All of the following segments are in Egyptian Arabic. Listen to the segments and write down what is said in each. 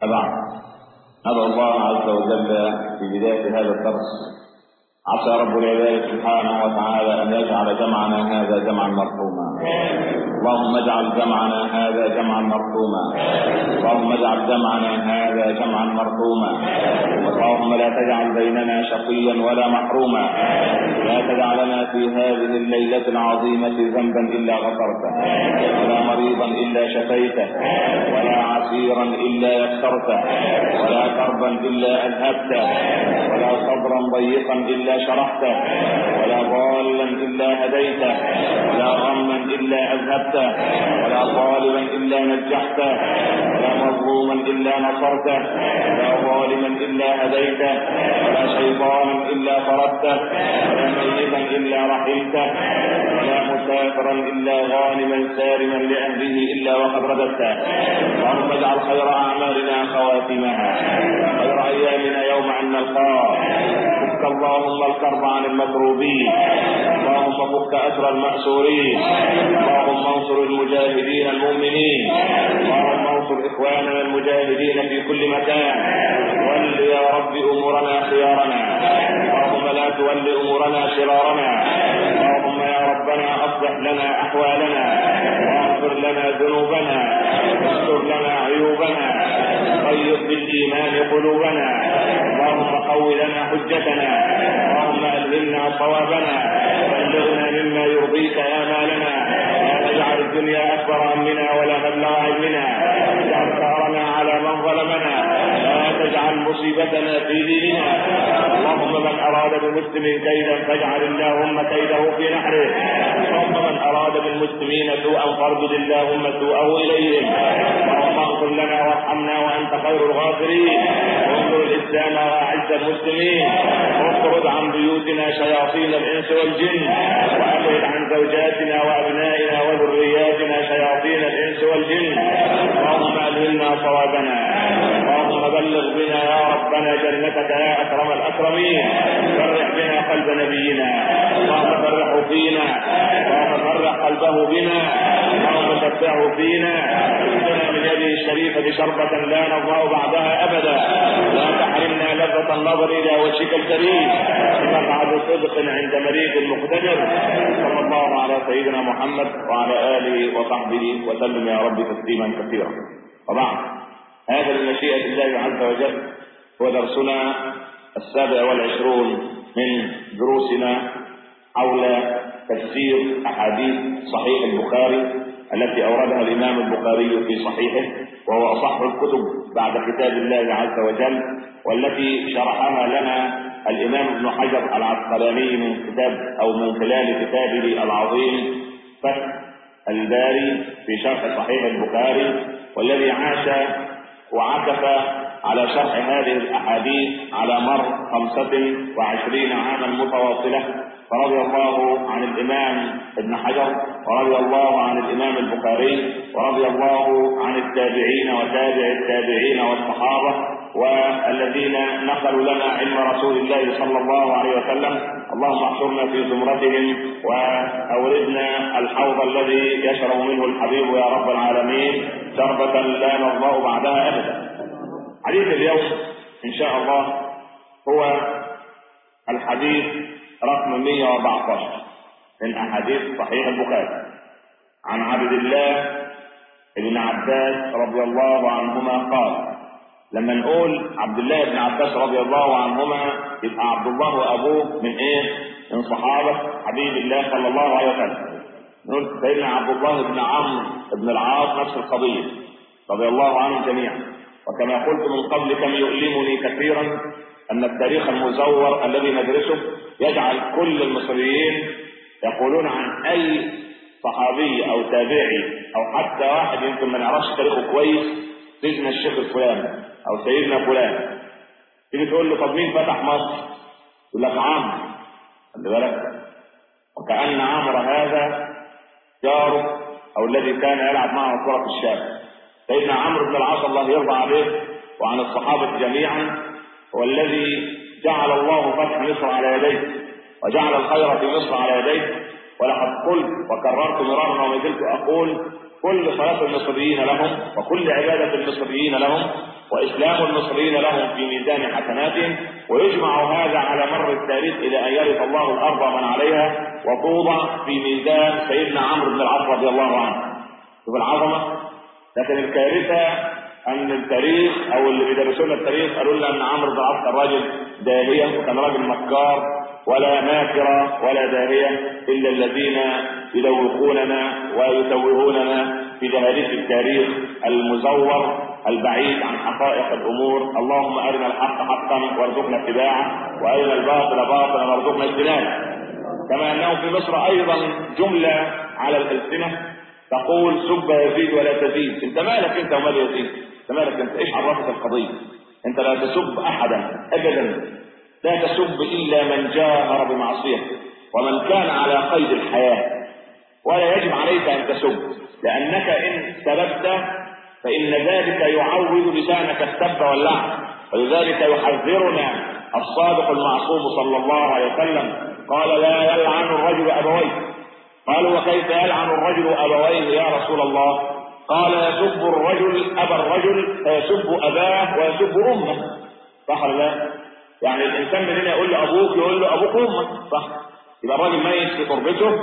طبعا ندعو الله عز وجل في بداية هذا الدرس عسى رب العباد سبحانه وتعالى أن يجعل جمعنا هذا جمعا مرحوما اللهم اجعل جمعنا هذا جمعا مرحوما اللهم اجعل جمعنا هذا جمعا مرحوما اللهم لا تجعل بيننا شقيا ولا محروما لا تجعلنا في هذه الليلة العظيمة ذنبا إلا غفرته ولا مريضا إلا شفيته ولا عسيرا إلا يسرته ولا كربا إلا أذهبته ولا صبرا ضيقا إلا شرحته ولا ضالا إلا هديته ولا غما إلا أذهبته ولا طالبا إلا نجحته ولا مظلوما إلا نصرته ولا ظالما إلا هديته ولا شيطانا إلا طردته ولا ميتا إلا رحمته ولا مسافرا إلا غانما سالما لأهله إلا وقد رددته اللهم اجعل خير أعمالنا خواتمها خير أيامنا يوم أن نلقاه فك اللهم الكرب عن المكروبين اللهم فك أسر المأسورين اللهم انصر المجاهدين المؤمنين اللهم انصر إخواننا المجاهدين في كل مكان ول يا رب أمورنا خيارنا اللهم لا تول أمورنا شرارنا اللهم يا ربنا أصلح لنا أحوالنا واغفر لنا ذنوبنا واستر لنا عيوبنا طيب بالإيمان قلوبنا اللهم قو لنا حجتنا اللهم ألهمنا صوابنا بلغنا مما يرضيك آمالنا لا تجعل الدنيا أكبر همنا ولا مبلغ علمنا اجعل ثارنا على من ظلمنا لا تجعل مصيبتنا في ديننا اللهم من أراد بمسلم كيدا فاجعل اللهم كيده في نحره اللهم من أراد بالمسلمين سوءا فاردد اللهم سوءه إليهم اللهم اغفر لنا وارحمنا وأنت خير الغافرين وانصر الإسلام وأعز المسلمين واطرد عن بيوتنا شياطين الإنس والجن وأبعد عن زوجاتنا وأبنائنا وذرياتنا شياطين الإنس والجن اللهم ألهمنا صوابنا اللهم بلغ بنا يا ربنا جنتك يا أكرم الأكرمين فرح بنا قلب نبينا اللهم فرحه فينا اللهم فرح قلبه بنا اللهم شفعه فينا اسقنا من يده الشريفة شربة لا نضمع بعدها أبدا لا تحرمنا لذة النظر إلى وجهك الكريم مقعد صدق عند مريض مقتدر صلى الله على سيدنا محمد وعلى آله وصحبه وسلم يا رب تسليما كثيرا وبعد هذا بمشيئة الله عز وجل هو درسنا السابع والعشرون من دروسنا حول تفسير أحاديث صحيح البخاري التي أوردها الإمام البخاري في صحيحه وهو أصح الكتب بعد كتاب الله عز وجل والتي شرحها لنا الإمام ابن حجر العسقلاني من كتاب أو من خلال كتابه العظيم فتح الباري في شرح صحيح البخاري والذي عاش وعكف على شرح هذه الأحاديث على مر خمسة وعشرين عاما متواصلة فرضي الله عن الإمام ابن حجر ورضي الله عن الإمام البخاري ورضي الله عن التابعين وتابع التابعين والصحابة والذين نقلوا لنا علم رسول الله صلى الله عليه وسلم اللهم احشرنا في زمرتهم واوردنا الحوض الذي يشرب منه الحبيب يا رب العالمين شربة لا نرضى بعدها ابدا حديث اليوم ان شاء الله هو الحديث رقم 114 من احاديث صحيح البخاري عن عبد الله بن عباس رضي الله عنهما قال لما نقول عبد الله بن عباس رضي الله عنهما يبقى عبد الله وابوه من ايه؟ من صحابه حبيب الله صلى الله عليه وسلم. نقول سيدنا عبد الله بن عمرو بن العاص نفس القضيه رضي الله عنهم جميعا. وكما قلت من قبل كم يؤلمني كثيرا ان التاريخ المزور الذي ندرسه يجعل كل المصريين يقولون عن اي صحابي او تابعي او حتى واحد يمكن ما نعرفش تاريخه كويس سيدنا الشيخ الفلاني او سيدنا فلان تيجي تقول له طب مين فتح مصر؟ يقول لك عمرو خلي بالك وكأن عمرو هذا جاره او الذي كان يلعب معه كرة الشارع سيدنا عمرو بن العاص الله يرضى عليه وعن الصحابة جميعا هو الذي جعل الله فتح مصر على يديه وجعل الخير في مصر على يديه ولقد قلت وكررت مرارا وما زلت اقول كل صلاة المصريين لهم وكل عبادة المصريين لهم وإسلام المصريين لهم في ميزان حسناتهم ويجمع هذا على مر التاريخ إلى أن يرث الله الأرض ومن عليها وتوضع في ميزان سيدنا عمرو بن العاص رضي الله عنه شوف العظمة لكن الكارثة أن التاريخ أو اللي بيدرسوا لنا التاريخ قالوا لنا أن عمرو بن العاص كان راجل داهية وكان راجل مكار ولا ماكرة ولا داهية إلا الذين يدوقوننا ويتوهوننا في دهاليز التاريخ المزور البعيد عن حقائق الامور اللهم ارنا الحق حقا وارزقنا اتباعه وارنا الباطل باطلا وارزقنا اجتنابه كما انه في مصر ايضا جمله على الالسنه تقول سب يزيد ولا تزيد انت مالك انت ومال يزيد انت مالك انت ايش عرفت القضيه انت لا تسب احدا ابدا لا تسب الا من جاهر بمعصيه ومن كان على قيد الحياه ولا يجب عليك ان تسب لانك ان سببت فإن ذلك يعود لسانك السب واللعن ولذلك يحذرنا الصادق المعصوم صلى الله عليه وسلم قال لا يلعن الرجل أبويه قالوا وكيف يلعن الرجل أبويه يا رسول الله قال يسب الرجل أبا الرجل فيسب أباه ويسب أمه صح ولا لا؟ يعني الإنسان مننا يقول له أبوك يقول له أبوك أمك صح يبقى الراجل ميت في تربته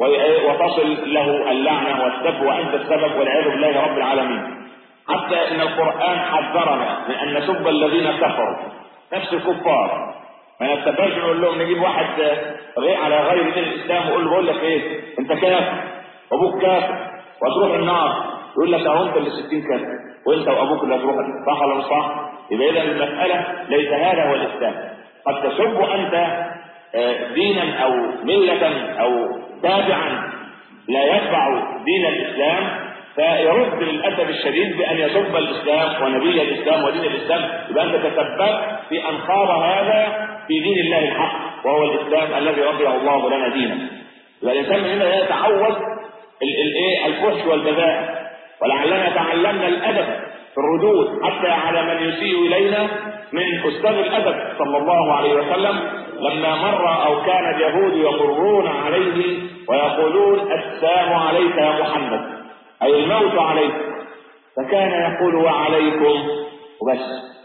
وتصل له اللعنة والسب وأنت السبب والعياذ بالله رب العالمين حتى ان القرآن حذرنا من ان نسب الذين كفروا نفس الكفار ما نستفادش نقول لهم نجيب واحد على غير دين الاسلام ويقول له بقول لك ايه انت كافر وابوك كافر وتروح النار يقول لك اهو انت اللي 60 كافر وانت وابوك اللي هتروح صح ولا مش صح؟ يبقى اذا المساله ليس هذا هو الاسلام قد تسب انت دينا او مله او تابعا لا يتبع دين الاسلام فيرد للاسف الشديد بان يسب الاسلام ونبي الاسلام ودين الاسلام يبقى انت تسببت في ان خاب هذا في دين الله الحق وهو الاسلام الذي رضيه الله لنا دينا يبقى الانسان مننا يتعود الايه الفحش والبذاء ولعلنا تعلمنا الادب في الردود حتى على من يسيء الينا من استاذ الادب صلى الله عليه وسلم لما مر او كان اليهود يمرون عليه ويقولون السلام عليك يا محمد أي الموت عليكم فكان يقول وعليكم وبس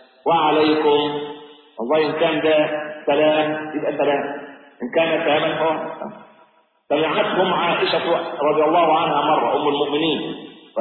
وعليكم والله إن كان ده سلام يبقى سلام إن كان سلاما فهو سمعتهم عائشة رضي الله عنها مرة أم المؤمنين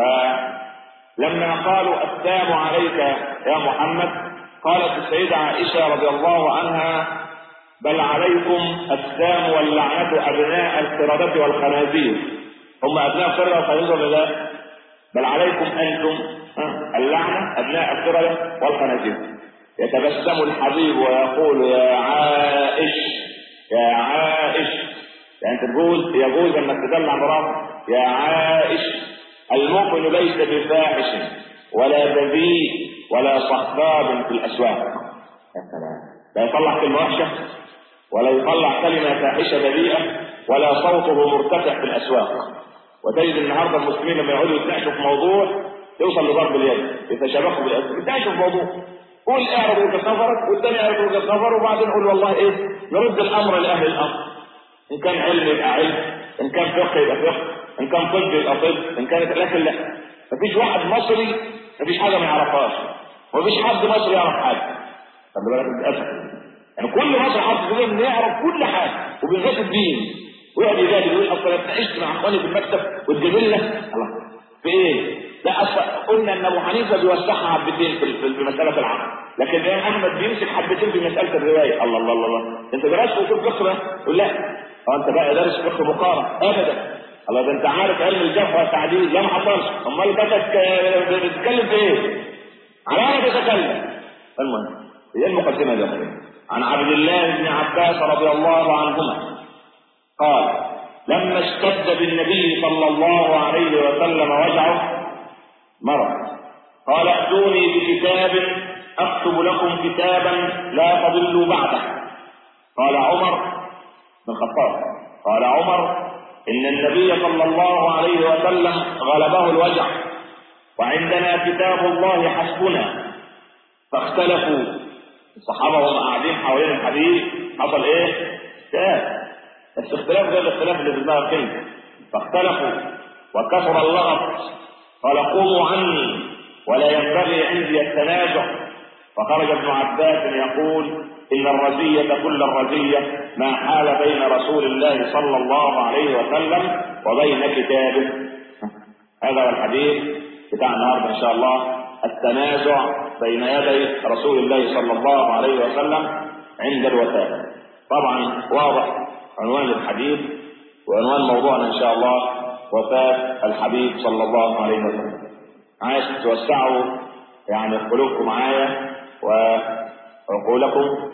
فلما قالوا السلام عليك يا محمد قالت السيدة عائشة رضي الله عنها بل عليكم السام واللعنة أبناء القردة والخنازير هم أبناء القردة والخنازير ولا لا؟ بل عليكم أنتم اللعنة أبناء القردة والخنازير يتبسم الحبيب ويقول يا عائش يا عائش يعني تقول يجوز انك تدلع مراتك يا عائش المؤمن ليس بفاحش ولا بذيء ولا صخاب في الاسواق يا سلام لا يطلع كلمه وحشه ولا يطلع كلمه فاحشه بذيئه ولا صوته مرتفع في الاسواق وتجد النهارده المسلمين لما يقعدوا يتناقشوا في موضوع يوصل لضرب اليد يتشابكوا باليد يتناقشوا في موضوع قول اعرض وجهه نظرك والثاني يعرض وجهه نظره وبعدين قول والله ايه نرد الامر لاهل الامر ان كان علم يبقى علم ان كان فقه يبقى فقه ان كان طب يبقى طب ان كانت لكن لا مفيش واحد مصري مفيش حاجه ما يعرفهاش ومفيش حد مصري يعرف حاجه خلي بالك للاسف يعني كل مصري حاطط في انه يعرف كل حاجه وبالذات الدين ويقعد يجادل يقول اصل انا اتناقشت مع اخواني في المكتب وتجادلنا الله في ايه؟ لا اصل قلنا ان ابو حنيفه بيوسعها حبتين في في مساله العقل لكن الامام احمد بيمسك حبتين في مساله الروايه الله الله الله, الله. انت درست اصول فقه يقول لا هو انت بقى دارس فقه مقارن ابدا الله ده انت عارف علم الجرح والتعديل لا ما حصلش امال بقى بتتكلم في ايه؟ على انا بتكلم المهم هي المقدمه يا عن عبد الله بن عباس رضي الله عنهما قال لما اشتد بالنبي صلى الله عليه وسلم وجعه مرض قال ائتوني بكتاب اكتب لكم كتابا لا تضلوا بعده قال عمر بن الخطاب قال عمر ان النبي صلى الله عليه وسلم غلبه الوجع وعندنا كتاب الله حسبنا فاختلفوا الصحابه وهم قاعدين حوالين الحديث حصل ايه؟ اختلاف بس اختلاف غير الاختلاف اللي في دماغ كلمه فاختلفوا وكثر اللغط قال قوموا عني ولا ينبغي عندي التنازع فخرج ابن عباس يقول إن الرزية كل الرزية ما حال بين رسول الله صلى الله عليه وسلم وبين كتابه هذا هو الحديث بتاع النهارده إن شاء الله التنازع بين يدي رسول الله صلى الله عليه وسلم عند الوفاة طبعا واضح عنوان الحديث وعنوان موضوعنا إن شاء الله وفاة الحبيب صلى الله عليه وسلم عايز توسعوا يعني قلوبكم معايا وعقولكم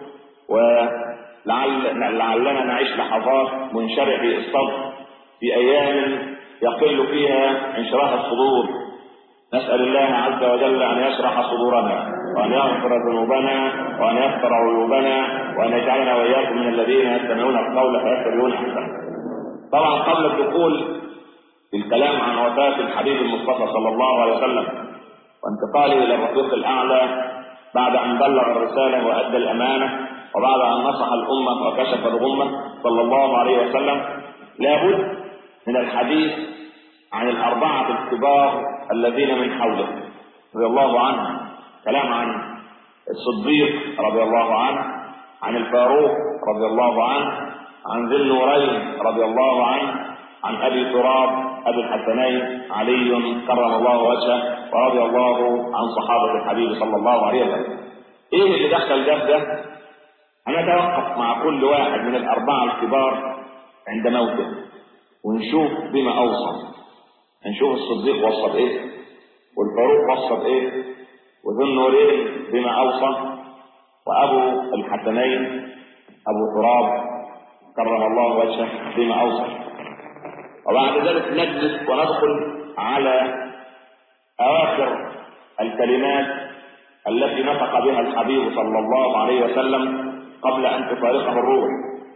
ولعل لعلنا نعيش لحظات منشرح الصدر في ايام يقل فيها انشراح الصدور نسال الله عز وجل ان يشرح صدورنا وان يغفر ذنوبنا وان يستر عيوبنا وان يجعلنا واياكم من الذين يستمعون القول فيتبعون احسنه. طبعا قبل الدخول في الكلام عن وفاه الحبيب المصطفى صلى الله عليه وسلم وانتقاله الى الرفيق الاعلى بعد ان بلغ الرساله وادى الامانه وبعد ان نصح الامه وكشف الغمه صلى الله عليه وسلم لابد من الحديث عن الاربعه الكبار الذين من حوله رضي الله عنهم كلام عن الصديق رضي الله عنه عن الفاروق رضي الله عنه عن ذي النورين رضي الله عنه عن ابي تراب ابي الحسنين علي كرم الله وجهه ورضي الله عن صحابه الحبيب صلى الله عليه وسلم. ايه اللي دخل ده ده؟ هنتوقف مع كل واحد من الاربعه الكبار عند موته ونشوف بما اوصى. نشوف الصديق وصى بايه؟ والفاروق وصى بايه؟ وذو النورين بما اوصى وابو الحسنين ابو تراب كرم الله وجهه بما اوصى. وبعد ذلك نجلس وندخل على اواخر الكلمات التي نطق بها الحبيب صلى الله عليه وسلم قبل ان تفارقه الروح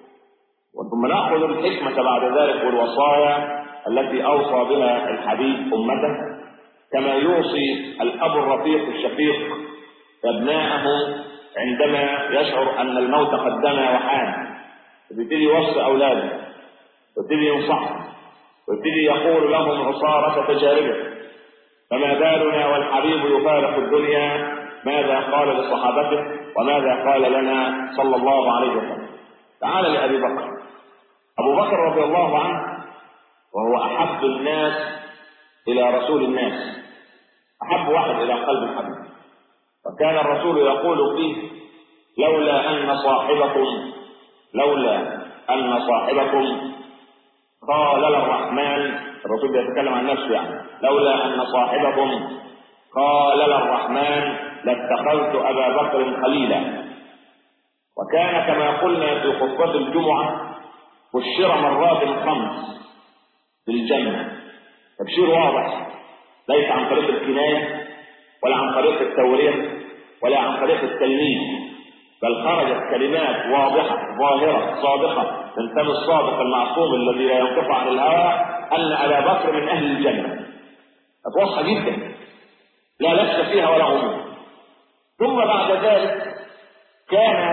ثم ناخذ الحكمه بعد ذلك والوصايا التي اوصى بها الحبيب امته كما يوصي الاب الرفيق الشفيق ابناءه عندما يشعر ان الموت قد دنا وحان يبتدي يوصي اولاده ويبتدي ينصحهم ويبتدي يقول لهم عصارة تجاربه فما بالنا والحبيب يفارق الدنيا ماذا قال لصحابته وماذا قال لنا صلى الله عليه وسلم تعال لأبي بكر أبو بكر رضي الله عنه وهو أحب الناس إلى رسول الناس أحب واحد إلى قلب الحبيب وكان الرسول يقول فيه لولا أن صاحبكم لولا أن صاحبكم قال للرحمن الرسول بيتكلم عن نفسه يعني لولا ان صاحبكم قال للرحمن لاتخذت ابا بكر خليلا وكان كما قلنا في خطبه الجمعه بشر مرات خمس في الجنه تبشير واضح ليس عن طريق الكنايه ولا عن طريق التوريه ولا عن طريق التلميذ بل خرجت كلمات واضحه ظاهره صادقه من فم الصادق المعصوم الذي لا ينقطع عن الهوى ان ابا بكر من اهل الجنه واضحه جدا لا لبس فيها ولا غموض ثم بعد ذلك كان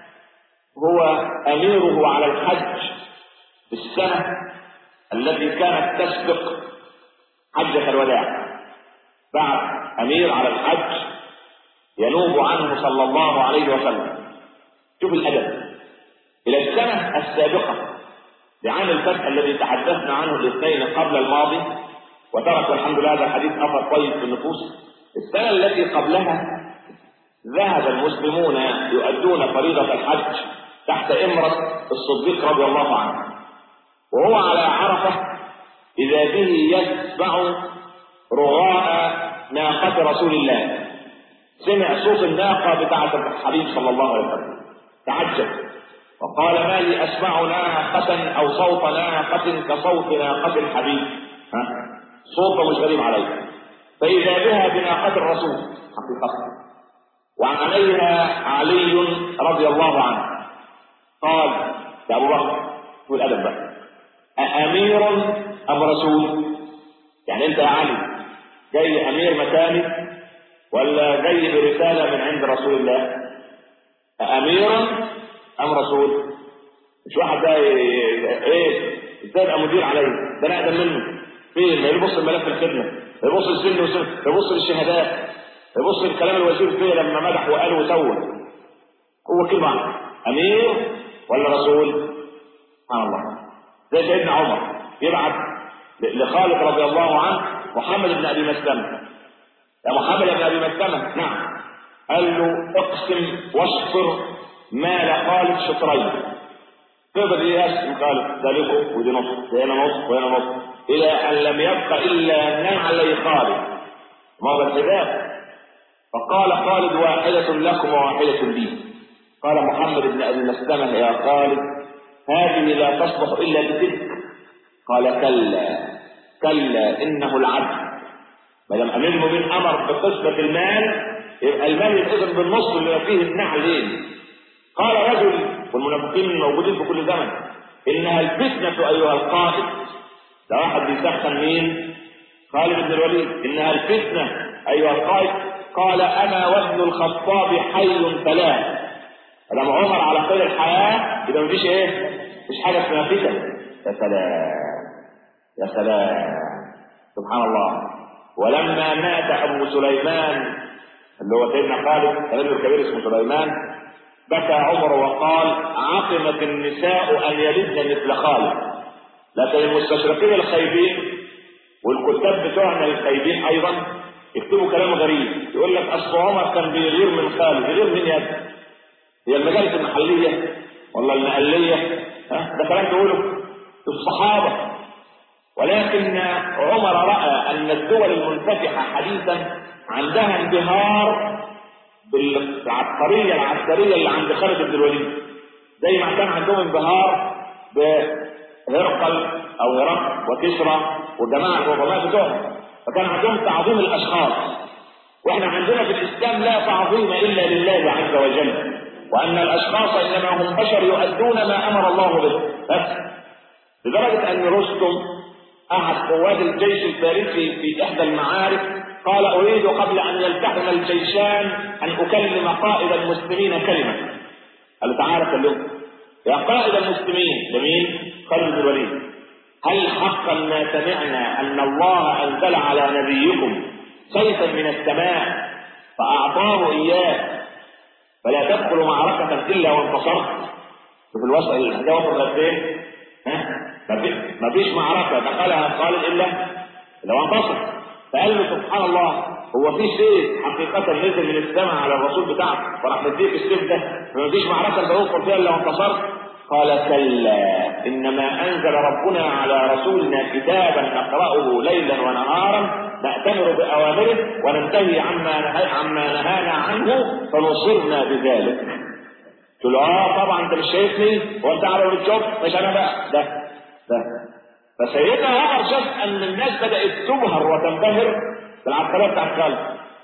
هو اميره على الحج في السنه التي كانت تسبق حجه الوداع بعد امير على الحج ينوب عنه صلى الله عليه وسلم شوف الادب الى السنه السابقه لعام الفتح الذي تحدثنا عنه الاثنين قبل الماضي وترك الحمد لله هذا الحديث اثر طيب في النفوس السنه التي قبلها ذهب المسلمون يؤدون فريضه الحج تحت امره الصديق رضي الله عنه وهو على عرفه اذا به يتبع رغاء ناقه رسول الله سمع صوت الناقه بتاعه الحبيب صلى الله عليه وسلم تعجب وقال ما لي اسمع ناقة او صوت ناقة كصوت ناقة الحبيب ها صوت مش غريب علي فاذا بها بناقة الرسول حقيقة وعليها علي رضي الله عنه قال يا ابو بكر قول ادب بقى أأمير أم رسول؟ يعني أنت يا علي جاي أمير مكاني ولا جاي برسالة من عند رسول الله؟ أأمير أم رسول؟ مش واحد ده ايه ازاي ابقى مدير عليا ده انا اقدم منه فين ما يبص الملف الخدمه يبص للسن وسن يبص للشهادات يبص لكلام الوزير فيه لما مدح وقال وسوى هو كلمة واحدة أمير ولا رسول؟ سبحان الله زي سيدنا عمر يبعث لخالد رضي الله عنه محمد بن أبي مسلمة يا محمد بن أبي مسلمة نعم قال له اقسم واشطر مال خالد شطرين فضل يقسم خالد ده له ودي نص وهنا نص وهنا نص الى ان لم يبق الا نعلي خالد مر الحجاب فقال خالد واحدة لكم وواحدة لي قال محمد بن ابي مسلمة يا خالد هذه لا تصلح الا بتلك قال كلا كلا انه العدل ما دام امير المؤمنين امر بقسمة المال يبقى المال يتقسم بالنص اللي فيه النعلين قال رجل والمنافقين الموجودين في كل زمن انها الفتنة ايها القائد ده واحد بيسخن مين خالد بن الوليد انها الفتنة ايها القائد قال انا وابن الخطاب حي فلا لما عمر على قيد الحياة يبقى مفيش ايه مفيش حاجة اسمها فتن يا سلام يا سلام سبحان الله ولما مات ابو سليمان اللي هو سيدنا خالد الرجل الكبير اسمه سليمان بكى عمر وقال عقمت النساء ان يلدن مثل خالد لكن المستشرقين الخايبين والكتاب بتوعنا الخايبين ايضا يكتبوا كلام غريب يقول لك اصل عمر كان بيغير من خالد يغير من يد هي المجالس المحليه ولا المحليه ها ده كلام تقوله الصحابه ولكن عمر راى ان الدول المنفتحه حديثا عندها انبهار بالعبقريه العسكريه اللي عند خالد بن الوليد زي ما كان عندهم انبهار بهرقل او هرقل وكسرى والجماعه العظماء بتوعهم فكان عندهم تعظيم الاشخاص واحنا عندنا في الاسلام لا تعظيم الا لله عز وجل وان الاشخاص انما هم بشر يؤدون ما امر الله به بس لدرجه ان رستم احد قوات الجيش الفارسي في احدى المعارك قال اريد قبل ان يلتحم الجيشان ان اكلم قائد المسلمين كلمه قال تعالى كلمه يا قائد المسلمين لمين خالد بن الوليد هل حقا ما سمعنا ان الله انزل على نبيكم سيفا من السماء فاعطاه اياه فلا تدخل معركة إلا وانتصرت في الوسط ده وصل لفين؟ ها؟ ما فيش معركة دخلها خالد إلا لو انتصر فقال له سبحان الله هو في سيف حقيقة نزل من السماء على الرسول بتاعك وراح مديك السيف ده فما فيش معركة انت تدخل فيها إلا وانتصرت قال كلا إنما أنزل ربنا على رسولنا كتابا نقرأه ليلا ونهارا نأتمر بأوامره وننتهي عما نهي عما نهانا عنه فنصرنا بذلك. قلت له اه طبعا انت مش شايفني هو انت على الجوب مش انا بقى ده ده فسيدنا عمر شاف ان الناس بدات تبهر وتنبهر بالعبقريه بتاعت خالد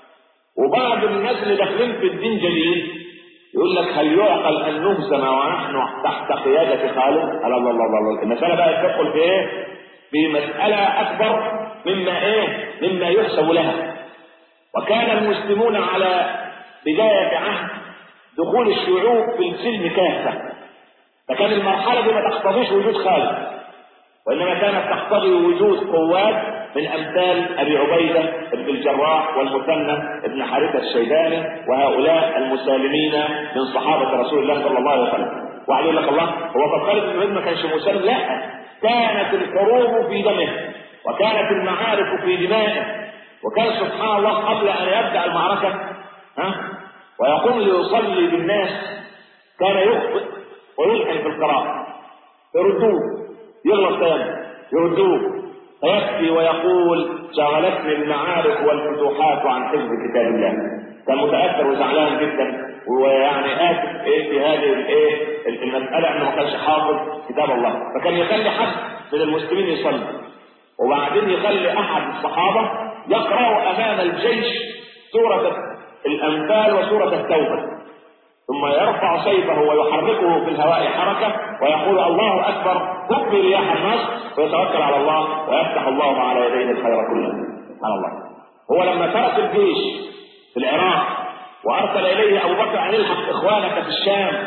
وبعض الناس اللي داخلين في الدين جديد يقول لك هل يعقل ان نهزم ونحن تحت قياده خالد؟ الله الله الله الله المساله بقى تدخل في ايه؟ في مساله اكبر مما ايه مما يحسب لها وكان المسلمون على بداية عهد دخول الشعوب في السلم كافة فكان المرحلة دي ما تقتضيش وجود خالد وإنما كانت تقتضي وجود قوات من أمثال أبي عبيدة بن الجراح والمثنى بن حارثة الشيباني وهؤلاء المسالمين من صحابة رسول الله صلى الله عليه وسلم واحد يقول لك الله هو طب خالد بن الوليد ما كانش مسالم لا كانت الحروب في دمه وكانت المعارك في دمائه وكان سبحان الله قبل ان يبدا المعركه ها ويقوم ليصلي بالناس كان يخطئ ويلحن في القراءه يردوه يغلط ثاني يردوه فيبكي ويقول شغلتني المعارك والفتوحات عن حفظ كتاب الله كان متاثر وزعلان جدا ويعني اسف ايه في هذه الايه المساله انه ما كانش حافظ كتاب الله فكان يخلي حد من المسلمين يصلي وبعدين يخلي احد الصحابه يقرا امام الجيش سوره الانفال وسوره التوبه ثم يرفع سيفه ويحركه في الهواء حركه ويقول الله اكبر تكبي رياح النصر ويتوكل على الله ويفتح الله على يديه الخير كله سبحان الله هو لما ترك الجيش في العراق وارسل اليه ابو بكر ان الحق اخوانك في الشام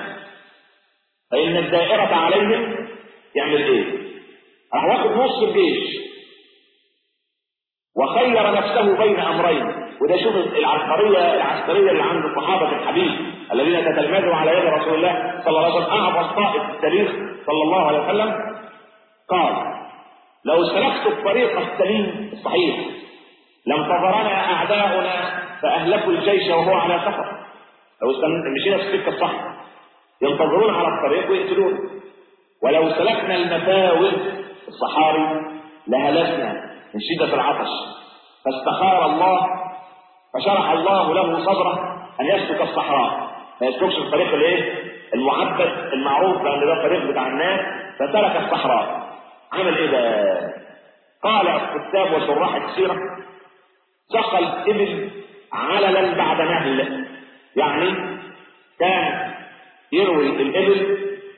فان الدائره عليهم يعمل ايه؟ راح واخد نص الجيش وخير نفسه بين امرين وده شوف العبقريه العسكريه اللي عند الصحابه الحبيب الذين تتلمذوا على يد رسول الله صلى الله عليه وسلم اعظم قائد في التاريخ صلى الله عليه وسلم قال لو سلكت الطريق السليم الصحيح لانتظرنا اعداؤنا فاهلكوا الجيش وهو على سفر لو مشينا في السكه الصح ينتظرون على الطريق ويقتلون ولو سلكنا المفاوز الصحاري لهلكنا من شدة العطش فاستخار الله فشرح الله له صدره أن يسلك الصحراء ما يسلكش الطريق الايه؟ المعبد المعروف بأن ده الطريق بتاع الناس فسلك الصحراء عمل ايه بقى؟ قال الكتاب وشراح السيرة سقى الإبل عللا بعد نهل يعني كان يروي الإبل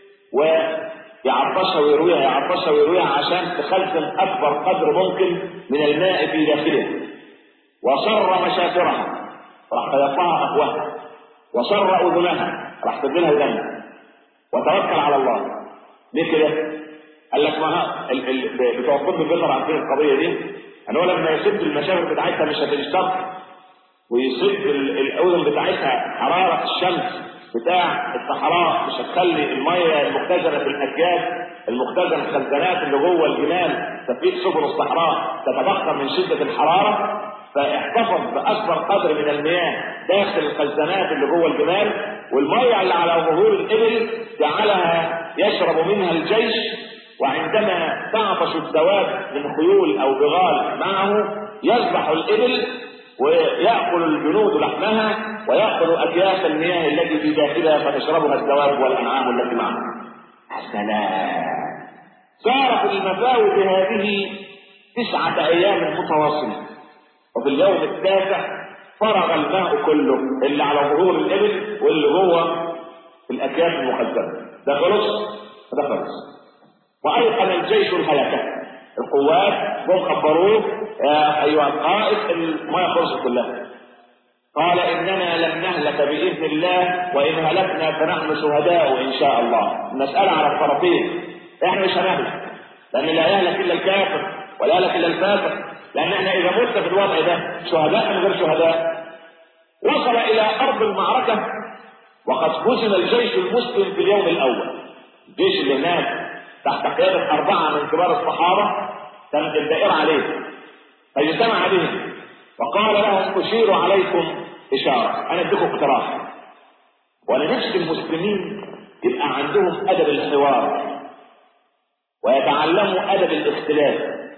ويعطشها ويرويها يعطشها ويرويها عشان تخزن أكبر قدر ممكن من الماء في داخلها وصر مشافرها راح فيقطعها أفواهها وصر أذنها راح تدلها دم وتوكل على الله ليه كده؟ قال لك ما بتوع الطب البيطر عارفين القضية دي ان هو لما يسد المشافر بتاعتها مش هتشتغل ويصب الاذن بتاعتها حراره الشمس بتاع الصحراء مش هتخلي الميه المختزنه في الاكياس المختزنه الخزانات اللي جوه الجبال تفيد سبل الصحراء تتبخر من شده الحراره فاحتفظ باكبر قدر من المياه داخل الخزانات اللي جوه الجبال والميه اللي على ظهور الابل جعلها يشرب منها الجيش وعندما تعطش الدواب من خيول او بغال معه يذبح الابل ويأكل الجنود لحمها ويأكل أكياس المياه التي في داخلها فتشربها الدواب والأنعام التي معها. السلام. صارت المفاوز هذه تسعة أيام متواصلة. وفي اليوم التاسع فرغ الماء كله اللي على ظهور الإبل واللي جوه في الأكياس المخزنة. ده خلص ده خلص. وأيقن الجيش الهلكة. القوات جم خبروه يا ايها القائد الميه خلصت كلها قال اننا لم نهلك باذن الله وان هلكنا فنحن شهداء ان شاء الله المساله على الطرفين احنا مش هنهلك لان لا يهلك الا الكافر ولا يهلك الا الفاسق لان احنا اذا مت في الوضع ده شهداء من غير شهداء وصل الى ارض المعركه وقد هزم الجيش المسلم في اليوم الاول الجيش اللي هناك تحت قياده اربعه من كبار الصحابه كانت الدائره عليه فاجتمع بهم وقال لهم اشير عليكم اشاره انا اديكم اقتراح وانا نفسي المسلمين يبقى عندهم ادب الحوار ويتعلموا ادب الاختلاف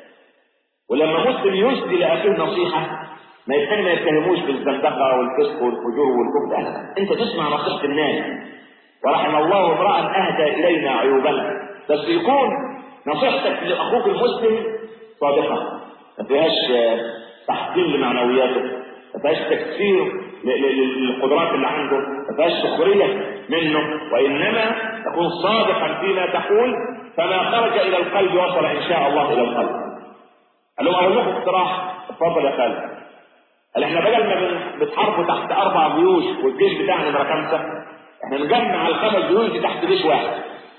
ولما مسلم يسدي لاخيه نصيحه ما يتهم ما يتهموش بالزندقه والفسق والفجور والكفر لا انت تسمع نصيحه الناس ورحم الله امرا اهدى الينا عيوبنا بس يكون نصيحتك لاخوك المسلم صادقه ما فيهاش تحطيم لمعنوياته ما فيهاش تكسير للقدرات اللي عنده ما فيهاش سخريه منه وانما تكون صادقا فيما تقول فما خرج الى القلب وصل ان شاء الله الى القلب قال لهم اقول لكم اقتراح اتفضل يا خالد قال احنا بدل ما بتحاربوا تحت اربع جيوش والجيش بتاعنا نمره خمسه احنا نجمع الخمس جيوش دي تحت جيش واحد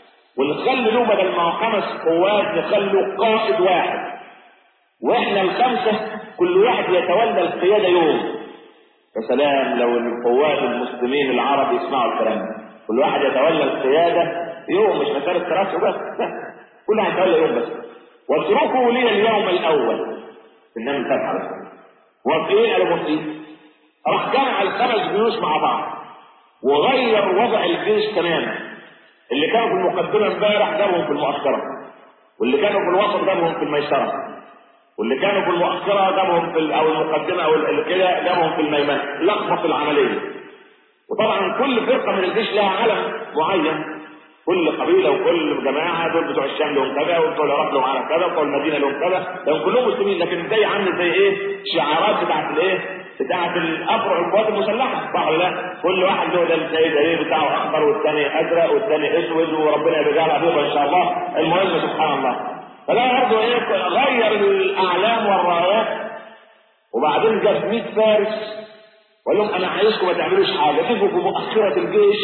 ونخلي له بدل ما خمس قوات نخلوا قائد واحد واحنا الخمسه كل واحد يتولى القياده يوم يا سلام لو القوات المسلمين العرب يسمعوا الكلام كل واحد يتولى القياده يوم مش مساله كراسي بس لا كل واحد يتولى يوم بس واتركوا لي اليوم الاول النبي فتح موافقين قالوا موافقين راح جمع الخمس جيوش مع بعض وغير وضع الجيش تماما اللي كانوا في المقدمه امبارح جابهم في المؤخره واللي كانوا في الوسط جابهم في الميسره واللي كانوا في المؤخره جابهم في او المقدمه او كده جابهم في الميمنه لخبط العمليه وطبعا كل فرقه من الجيش لها علم معين كل قبيله وكل جماعه دول بتوع الشام لهم كذا وبتوع العراق لهم على كذا وبتوع المدينه لهم كذا لهم كلهم مسلمين لكن زي عامل زي ايه شعارات بتاعت الايه بتاعت الافرع القوات المسلحه صح ولا لا؟ كل واحد له ده زي ده ايه بتاعه اخضر والثاني ازرق والثاني اسود وربنا يجعل ابيض ان شاء الله المهم سبحان الله فده برضه ايه غير الاعلام والرايات وبعدين جاب 100 فارس وقال لهم انا عايزكم ما تعملوش حاجه تبقوا في مؤخره الجيش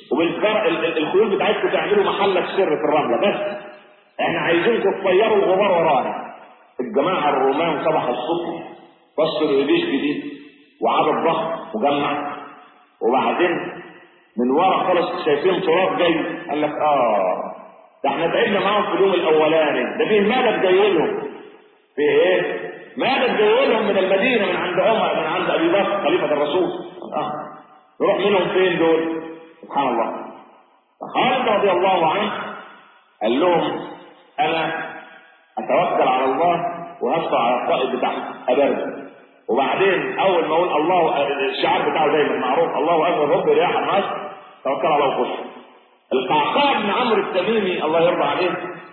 وبالخيول بتاعتكم تعملوا محلك سر في الرمله بس احنا عايزينكم تطيروا الغبار ورانا الجماعة الرومان صبح الصبح وصلوا لجيش جديد وعدد ضخم مجمع وبعدين من ورا خالص شايفين تراب جاي قال لك اه ده احنا تعبنا معاهم في اليوم الاولاني ده فيه مدد جاي لهم في ايه؟ مدد جاي لهم من المدينه من عند عمر من عند ابي بكر خليفه الرسول اه نروح منهم فين دول؟ سبحان الله فخالد رضي الله عنه قال لهم انا اتوكل على الله وهبقى على القائد بتاعهم ابدا وبعدين اول ما اقول الله الشعار بتاعه دايما معروف الله اكبر رب رياح النصر توكل على الله وخش القعقاع بن عمرو التميمي الله يرضى عليه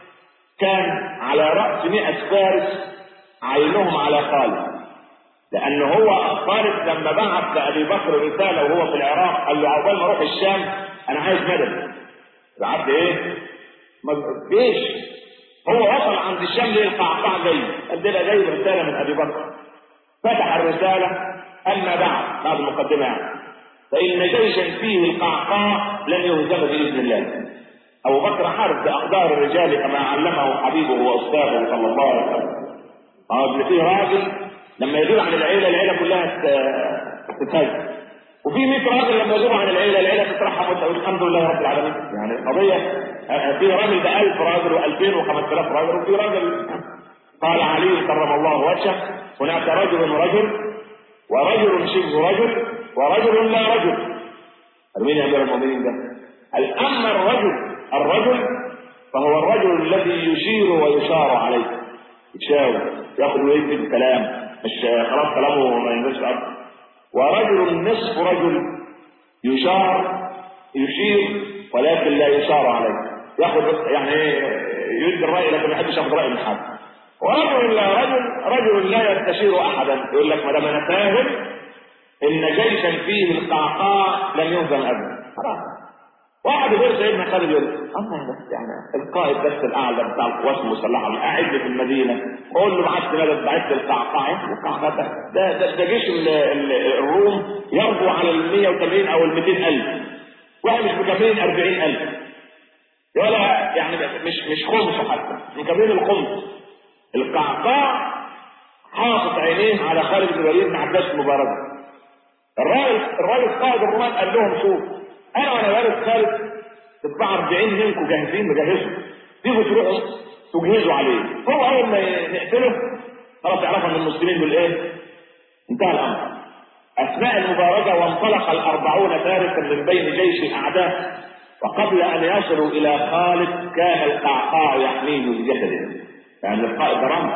كان على راس 100 فارس عينهم على خالد لان هو خالد لما بعث لابي بكر رساله وهو في العراق قال له عقبال ما اروح الشام انا عايز مدد بعت ايه؟ جيش هو وصل عند الشام ليه القعقاع جاي قال ده جاي رساله من ابي بكر فتح الرساله اما بعد بعد المقدمه يعني فان جيشا فيه القعقاع لن يهزم باذن الله ابو بكر حارب باقدار الرجال كما علمه حبيبه واستاذه صلى الله عليه وسلم اه فيه راجل لما يغيب عن العيله العيله كلها تتهز وفي 100 راجل لما يغيبوا عن العيله العيله تترحم وتقول الحمد لله رب العالمين يعني القضيه في راجل ده 1000 راجل و2000 و5000 راجل وفي راجل قال علي كرم الله وجهه هناك رجل رجل ورجل شبه رجل ورجل لا رجل مين يا امير المؤمنين ده؟ اما الرجل الرجل فهو الرجل الذي يشير ويشار عليه يشاور ياخذ ويدي الكلام مش خلاص كلامه ما ينزلش الارض ورجل نصف رجل يشار يشير ولكن لا يشار عليه ياخذ يعني يدي الراي لكن ما يحبش ياخذ راي من حد ورجل لا رجل رجل لا يستشير احدا يقول لك ما دام انا فاهم ان جيشا فيه القعقاع لن يهزم ابدا خلاص واحد غير سيدنا خالد يقول الله بس يعني القائد بس الاعلى بتاع القوات المسلحه قاعد في المدينه قول له بعت مدد بعت القعقاع القعقاع ده ده, ده, ده جيش ال ال الروم يربو على ال 180 او ال 200000 واحد مش مكملين 40000 ولا يعني مش مش خمس حتى مكملين الخمس القعقاع حاطط عينيه على خالد بن الوليد بن عباس المبارك الراجل الراجل قائد الرومان قال لهم شوف انا وانا وارث خالد تطلع 40 منكم جاهزين مجهزوا تيجوا تروحوا تجهزوا عليه هو اول ما نقتله خلاص يعرفوا ان المسلمين دول ايه؟ انتهى الامر اثناء المبارزه وانطلق الاربعون فارسا من بين جيش الاعداء وقبل ان يصلوا الى خالد كان القعقاع يحميه بجسده يعني القائد رمى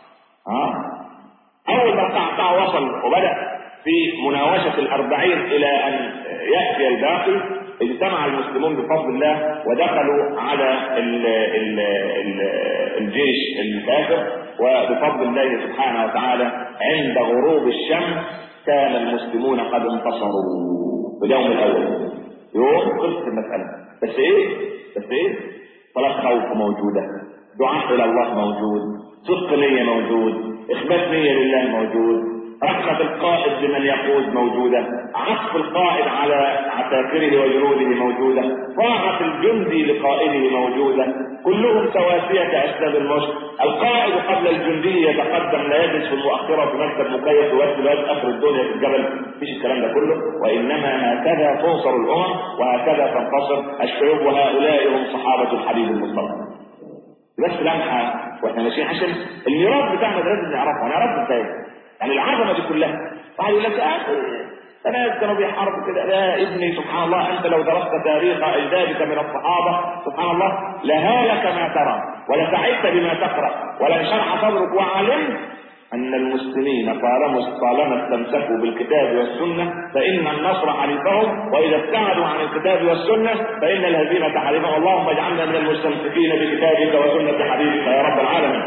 ها اول ما القعقاع وصل وبدا في مناوشة الأربعين إلى أن يأتي الباقي اجتمع المسلمون بفضل الله ودخلوا على ال ال ال الجيش الكافر وبفضل الله سبحانه وتعالى عند غروب الشمس كان المسلمون قد انتصروا في اليوم الأول يوم خلصت المسألة بس إيه؟ بس إيه؟ صلاة خوف موجودة دعاء إلى الله موجود صدق نية موجود إخبات نية لله موجود رحمة القائد بمن يقود موجودة عطف القائد على عساكره وجنوده موجودة طاعة الجندي لقائده موجودة كلهم سواسية كأسباب المشط القائد قبل الجندي يتقدم لا يجلس في المؤخرة في مكتب مكيف يوسل واد آخر الدنيا في الجبل مفيش الكلام ده كله وإنما هكذا تنصر الأمم وهكذا تنتصر الشعوب وهؤلاء هم صحابة الحبيب المصطفى بس لمحة واحنا ماشيين عشان الميراث بتاعنا ده لازم نعرفه نعرفه ازاي يعني العظمه دي كلها واحد يقول لك اه ناس كانوا بيحاربوا كده يا ابني سبحان الله انت لو درست تاريخ اجدادك من الصحابه سبحان الله لهالك ما ترى ولسعدت بما تقرا ولانشرح صدرك وعلمت ان المسلمين طالما طالما استمسكوا بالكتاب والسنه فان النصر حليفهم واذا ابتعدوا عن الكتاب والسنه فان الهزيمه حليفهم اللهم اجعلنا من المستمسكين بكتابك وسنه حبيبك يا رب العالمين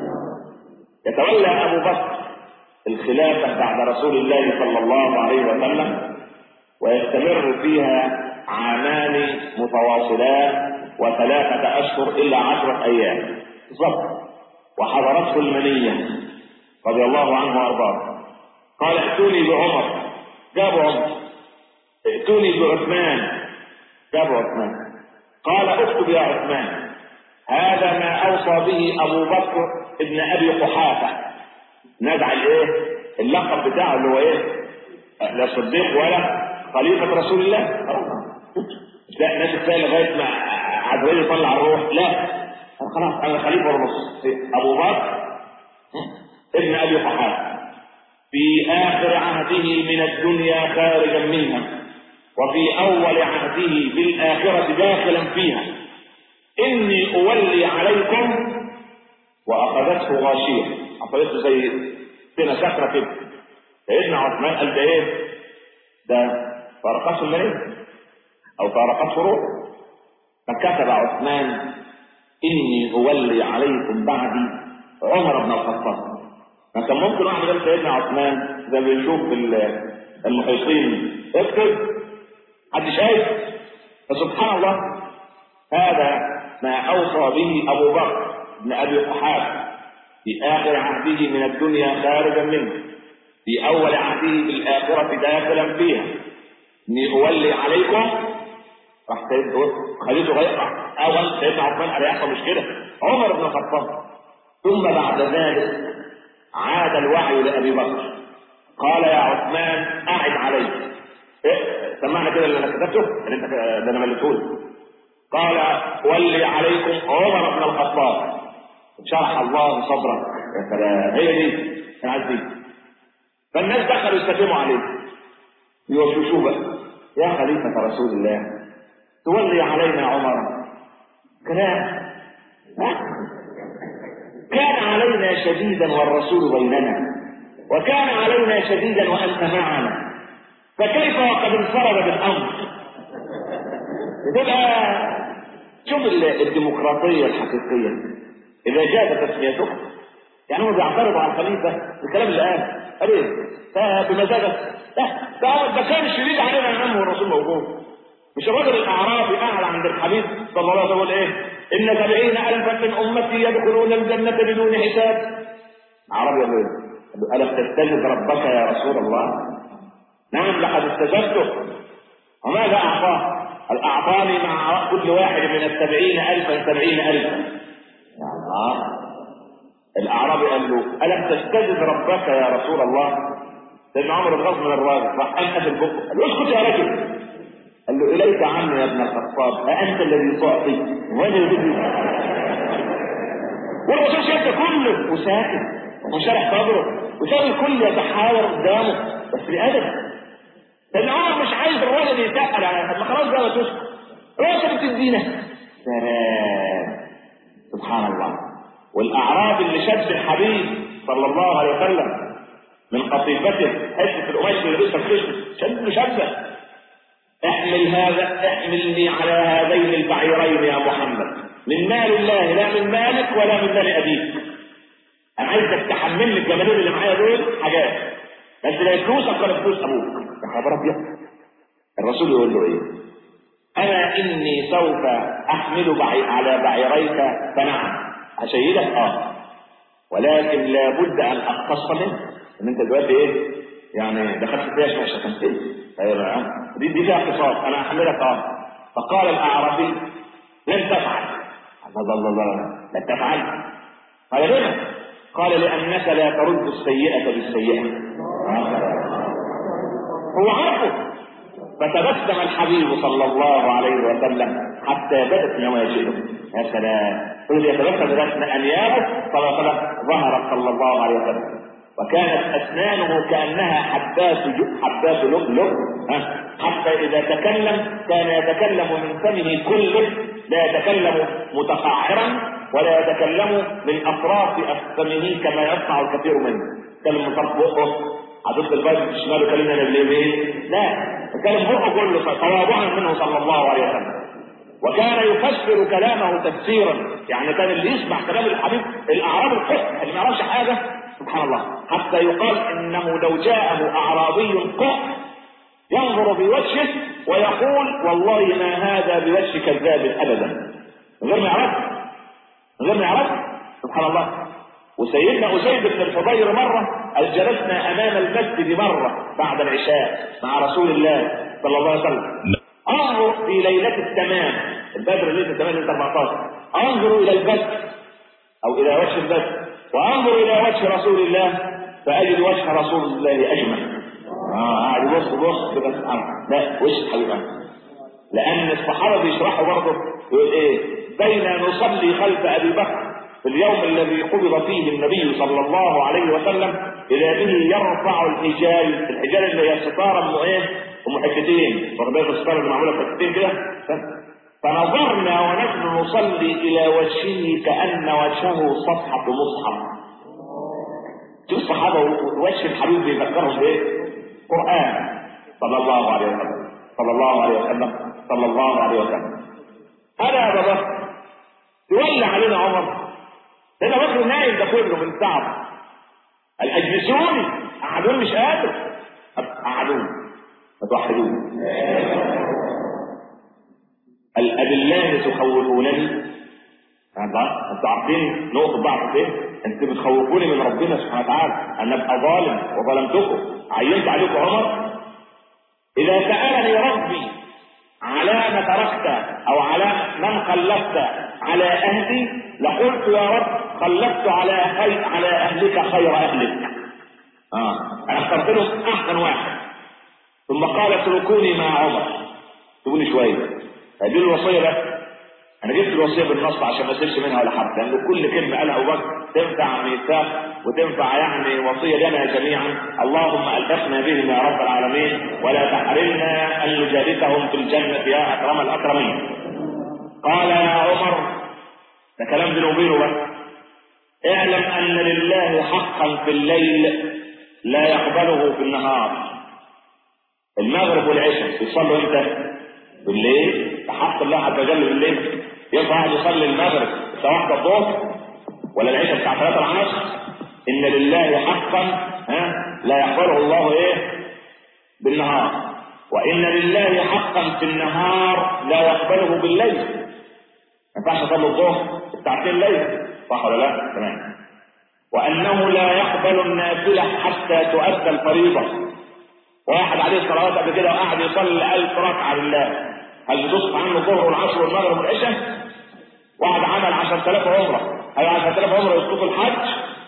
يتولى ابو بكر الخلافة بعد رسول الله صلى الله عليه وسلم ويستمر فيها عامان متواصلان وثلاثة أشهر إلا عشرة أيام بالضبط وحضرته المنية رضي الله عنه وأرضاه قال ائتوني بعمر جابوا عمر ائتوني بعثمان جابوا عثمان قال اكتب يا عثمان هذا ما اوصى به ابو بكر ابن ابي قحافه نزع الايه اللقب بتاعه اللي هو ايه لا صديق ولا خليفه رسول الله لا ناس كفايه لغايه ما عزرائيل يطلع الروح لا أنا خلاص انا خليفه ونص ابو بكر ابن ابي قحافه في اخر عهده من الدنيا خارجا منها وفي اول عهده بالاخره داخلا فيها اني اولي عليكم واخذته غاشيه اخذته زي سنه سكره كده سيدنا عثمان قال ده ايه ده فارقته الملك او فارقته روح فكتب عثمان اني اولي عليكم بعدي عمر بن الخطاب ما كان ممكن واحد غير سيدنا عثمان زي ما بنشوف في المحيطين اكتب حد شايف فسبحان الله هذا ما اوصى به ابو بكر بن ابي قحافه في اخر عهده من الدنيا خارجا منه في اول عهده بالاخره داخلا فيها اني اولي عليكم راح خليته غير اول سيدنا عثمان قال يحصل مش كده عمر بن الخطاب ثم بعد ذلك عاد الوحي لابي بكر قال يا عثمان اعد علي إيه؟ سمعنا كده اللي انا كتبته اللي انت ده انا مليته قال ولي عليكم عمر بن الخطاب شرح الله صدرك يا سلام هي دي انا عايز دي فالناس دخلوا يسلموا عليه يوشوشوا بقى يا خليفة رسول الله تولي علينا عمر كلام كان علينا شديدا والرسول بيننا وكان علينا شديدا وانت معنا فكيف وقد انفرد بالامر بتبقى شوف الديمقراطيه الحقيقيه اذا جاز تسميته يعني هم بيعترضوا على الخليفه الكلام اللي قال قال ايه فبمزاجك لا ده ده كان الشديد علينا يا عم والرسول موجود مش الراجل الاعرابي قاعد عند الحبيب صلى الله عليه وسلم ايه ان سبعين الفا من امتي يدخلون الجنه بدون حساب اعرابي يقول ايه الم تستجب ربك يا رسول الله نعم لقد استجبته وماذا اعطاه الاعطاني مع كل واحد من السبعين الفا سبعين الفا يا الله الاعرابي قال له الم تستجب ربك يا رسول الله سيدنا عمر الغضب من الراجل راح انقذ البق قال له اسكت يا رجل قال له اليك عني يا ابن الخطاب أأنت الذي تعطي وانا الذي والرسول شايف كله وساكت وشرح صدره وشايف الكل يتحاور قدامه بس بأدب لأن عمر مش عايز الراجل يتقل على ما خلاص بقى تسكت روح بتدينا سلام سبحان الله والأعراب اللي شد الحبيب صلى الله عليه وسلم من قطيفته حته القماش اللي لبسها الخشب شد شده احمل هذا احملني على هذين البعيرين يا محمد من مال الله لا من مالك ولا من مال ابيك انا عايزك تحملني الجمالين اللي معايا دول حاجات بس لا فلوسك ولا فلوس ابوك يا خبر ابيض الرسول يقول له ايه انا اني سوف احمل بعي على بعيريك فنعم اشيدك اه ولكن لابد ان اقتص منه ان انت دلوقتي ايه يعني دخلت فيها شويه شتمتني ايوه دي دي فيها اقتصاد انا احملك اه فقال الاعرابي لن تفعل الله الله الله لن تفعل قال لما قال لانك لا ترد السيئه بالسيئه هو عرفه فتبسم الحبيب صلى الله عليه وسلم حتى بدت نواجذه يا سلام قل يتبسم بدت انيابه صلى الله عليه وسلم ظهرت صلى الله عليه وسلم وكانت اسنانه كانها حبات حبات لؤلؤ حتى اذا تكلم كان يتكلم من فمه كله لا يتكلم متقعرا ولا يتكلم من اطراف فمه كما يصنع الكثير منه يتكلم من طرف بقه هتدخل الباب الشمال وكلمنا باليمين لا يتكلم بقه كله تواضعا منه صلى الله عليه وسلم وكان يفسر كلامه تفسيرا يعني كان اللي يسمع كلام الحبيب الاعراب الفقه اللي ما يعرفش حاجه سبحان الله حتى يقال انه لو جاءه اعرابي قح ينظر بوجهه ويقول والله ما هذا بوجه كذاب ابدا من غير ما يعرف من غير ما يعرف سبحان الله وسيدنا اسيد بن الحضير مره جلسنا امام المسجد مره بعد العشاء مع رسول الله صلى الله عليه وسلم انظر في ليله التمام البدر ليله التمام ليله 14 انظر الى البدر او الى وجه البدر وانظر الى وجه رسول الله فاجد وجه رسول الله اجمل اه قاعد يبص بص كده لا وش حبيبي لان الصحابه بيشرحوا برضه يقول ايه بين نصلي خلف ابي بكر في اليوم الذي قبض فيه النبي صلى الله عليه وسلم اذا به يرفع الحجال الحجال اللي هي ستاره ام ايه ام حتتين واخد بالك الستاره اللي معموله في حتتين كده فنظرنا ونحن نصلي الى وجهه كان وجهه صفحه مصحف شوف الصحابه وجه الحبيب بيذكرهم بايه؟ قران صلى الله عليه وسلم صلى الله عليه وسلم صلى الله عليه وسلم انا يا بابا تولى علينا عمر لان بكر نايم ده كله من تعب قال اجلسوني قعدوني مش قادر قعدوني ما توحدوني قال أبالله تخوفونني انتوا عارفين نقطة ضعف فين؟ انتوا بتخوفوني من ربنا سبحانه وتعالى ان ابقى ظالم وظلمتكم عينت عليكم عمر اذا سالني ربي على ما تركت او على من خلفت على اهلي لقلت يا رب خلفت على خير على اهلك خير اهلك اه انا اخترت لهم احسن واحد ثم قال اتركوني مع عمر سيبوني شويه هذه الوصيه بقى انا جبت الوصيه بالنص عشان ما اسيبش منها ولا حد لان كل كلمه قالها ابو بكر تنفع ميثاق وتنفع يعني وصيه لنا جميعا اللهم البسنا بهم يا رب العالمين ولا تحرمنا ان نجالسهم في الجنه يا اكرم الاكرمين قال يا عمر ده كلام بينه وبينه بقى اعلم ان لله حقا في الليل لا يقبله في النهار المغرب والعشاء يصلوا امتى؟ بالليل حق الله عز وجل بالليل ينفع واحد يصلي المغرب الساعه 1 الظهر ولا العشاء الساعه 3 العصر ان لله حقا ها لا يقبله الله ايه بالنهار وان لله حقا في النهار لا يقبله بالليل ما ينفعش اصلي الظهر ساعتين ليل صح ولا لا تمام وانه لا يقبل النافله حتى تؤدى الفريضه واحد عليه الصلوات قبل كده وقعد يصلي ألف ركعه لله هل بتصف عنه الظهر والعصر والمغرب والعشاء واحد عمل 10000 عمره هل 10000 عمره يسقط الحج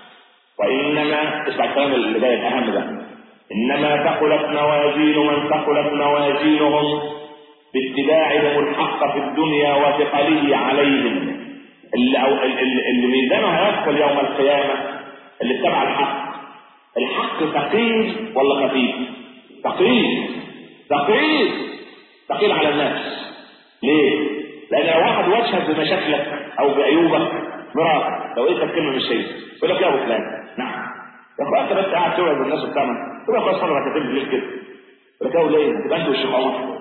وانما اسمع الكلام اللي جاي الاهم ده انما ثقلت موازين من ثقلت موازينهم باتباعهم الحق في الدنيا وثقله عليهم اللي, أو اللي, اللي ميزانه هيدخل يوم القيامه اللي اتبع الحق الحق ثقيل ولا خفيف؟ ثقيل ثقيل ثقيل على الناس ليه؟ لان لو واحد وجهك بمشاكلك او بعيوبك مراتك لو قلت كلمه مش هي يقول لك يا ابو فلان نعم يا اخويا انت بس قاعد توعظ الناس وبتعمل تقول يا اخويا صلي ركعتين بالليل كده يقول لك ليه؟ تبقى انت والشيخ عمر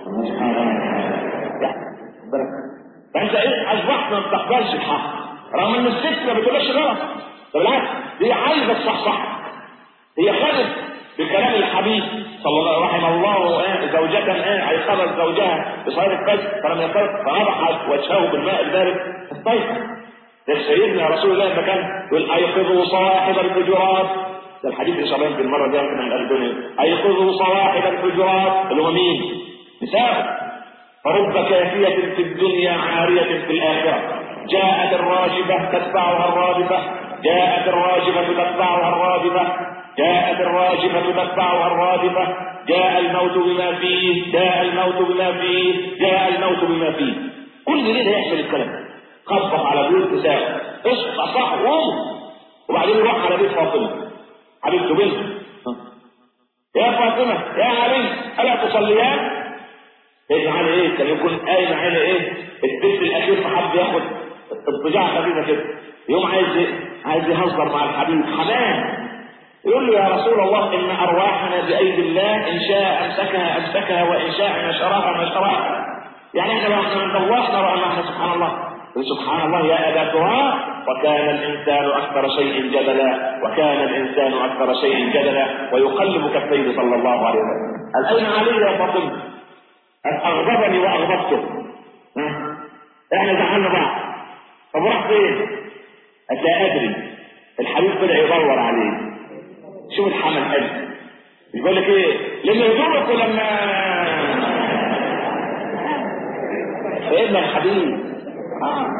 فانت ايه اصبحت ما بتقبلش الحق رغم ان الست ما بتقولش غلط بالعكس هي عايزه تصحصح هي خدت بكلام الحبيب صلى الله رحم الله زوجة ايه ايقظت زوجها بصلاة الفجر فلم يقظ فنضحت وجهه بالماء البارد استيقظ ده سيدنا رسول الله لما كان يقول ايقظوا صواحب الحجرات ده الحديث ان شاء الله يمكن المره الجايه من الدنيا ايقظوا صواحب الحجرات اللي هم مين؟ نساء فرب كافية في الدنيا عارية في الآخرة جاءت الراجفة تتبعها الرادفة جاءت الراجفة تتبعها الرادفة جاءت الراجفة تتبعها الرادفة جاء الموت بما فيه جاء الموت بما فيه جاء الموت بما فيه كل ليلة يحصل الكلام خبط على بيوت نساء اصحى صح وقوم وبعدين يروح على بيت فاطمة حبيبته بنته يا فاطمة يا علي ألا تصليان؟ سيدنا علي ايه كان يكون قايم على ايه البنت الاخير فحب ياخد اضطجاع خفيفه كده يوم عايز ايه عايز يهزر مع الحبيب حمام يقول له يا رسول الله ان ارواحنا بايدي الله ان شاء امسكها امسكها وان شاء نشرها نشرها يعني احنا لو احنا من الله نرى ان احنا سبحان الله سبحان الله يا ابا تراب وكان الانسان اكثر شيء جدلا وكان الانسان اكثر شيء جدلا ويقلب كفيه صلى الله عليه وسلم قال اين علي يا فاطمه أغضبني وأغضبته احنا زعلنا بعض طب راح فين؟ قالت لا أدري الحبيب بدأ يدور عليه شوف الحمل حلو يقول لك ايه؟ لما يدورك ولما سيدنا الحبيب آه.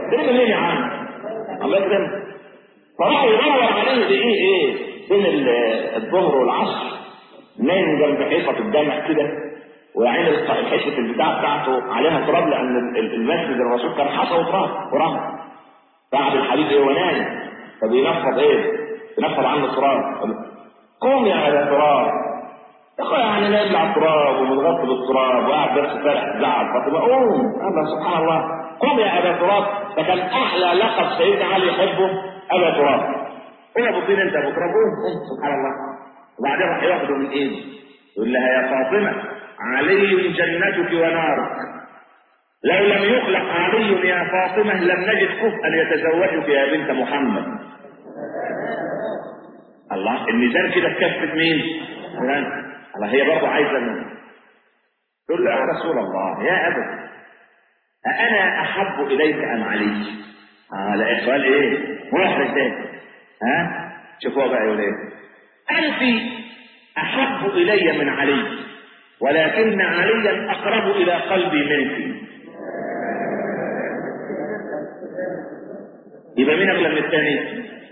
ترمي مين يا عم؟ الله يكرمك فراح يدور عليه بايه ايه بين الظهر والعصر نايم جنب حيطه الجامع كده وعين الحته البتاع بتاعته عليها تراب لان المسجد الرسول كان حصى وتراب ورمل بعد الحديث ايه ونايم فبينفض ايه؟ بينفض عنه التراب قوم يا على تراب يا اخويا يعني نايم على التراب ومتغطي بالتراب وقاعد بس فارح زعل فاطمه قوم الله سبحان الله قوم يا ابا تراب فكان احلى لقب سيدنا علي يحبه ابا تراب قوم ابو طين انت ابو تراب قوم سبحان الله وبعدين راح ياخده من ايده يقول لها يا فاطمه علي جنتك ونارك لو لم يخلق علي يا فاطمه لم نجد كفءا يتزوجك يا بنت محمد الله الميزان كده في كفه مين؟ الله هي برضه عايزه منه تقول له يا رسول الله يا ابت أأنا أحب إليك أم علي؟ آه لا السؤال إيه؟ واحد تاني ها؟ شوفوها بقى يقول إيه؟ أنت أحب إلي من علي ولكن عليا أقرب إلى قلبي منك يبقى مين أغلى من الثاني؟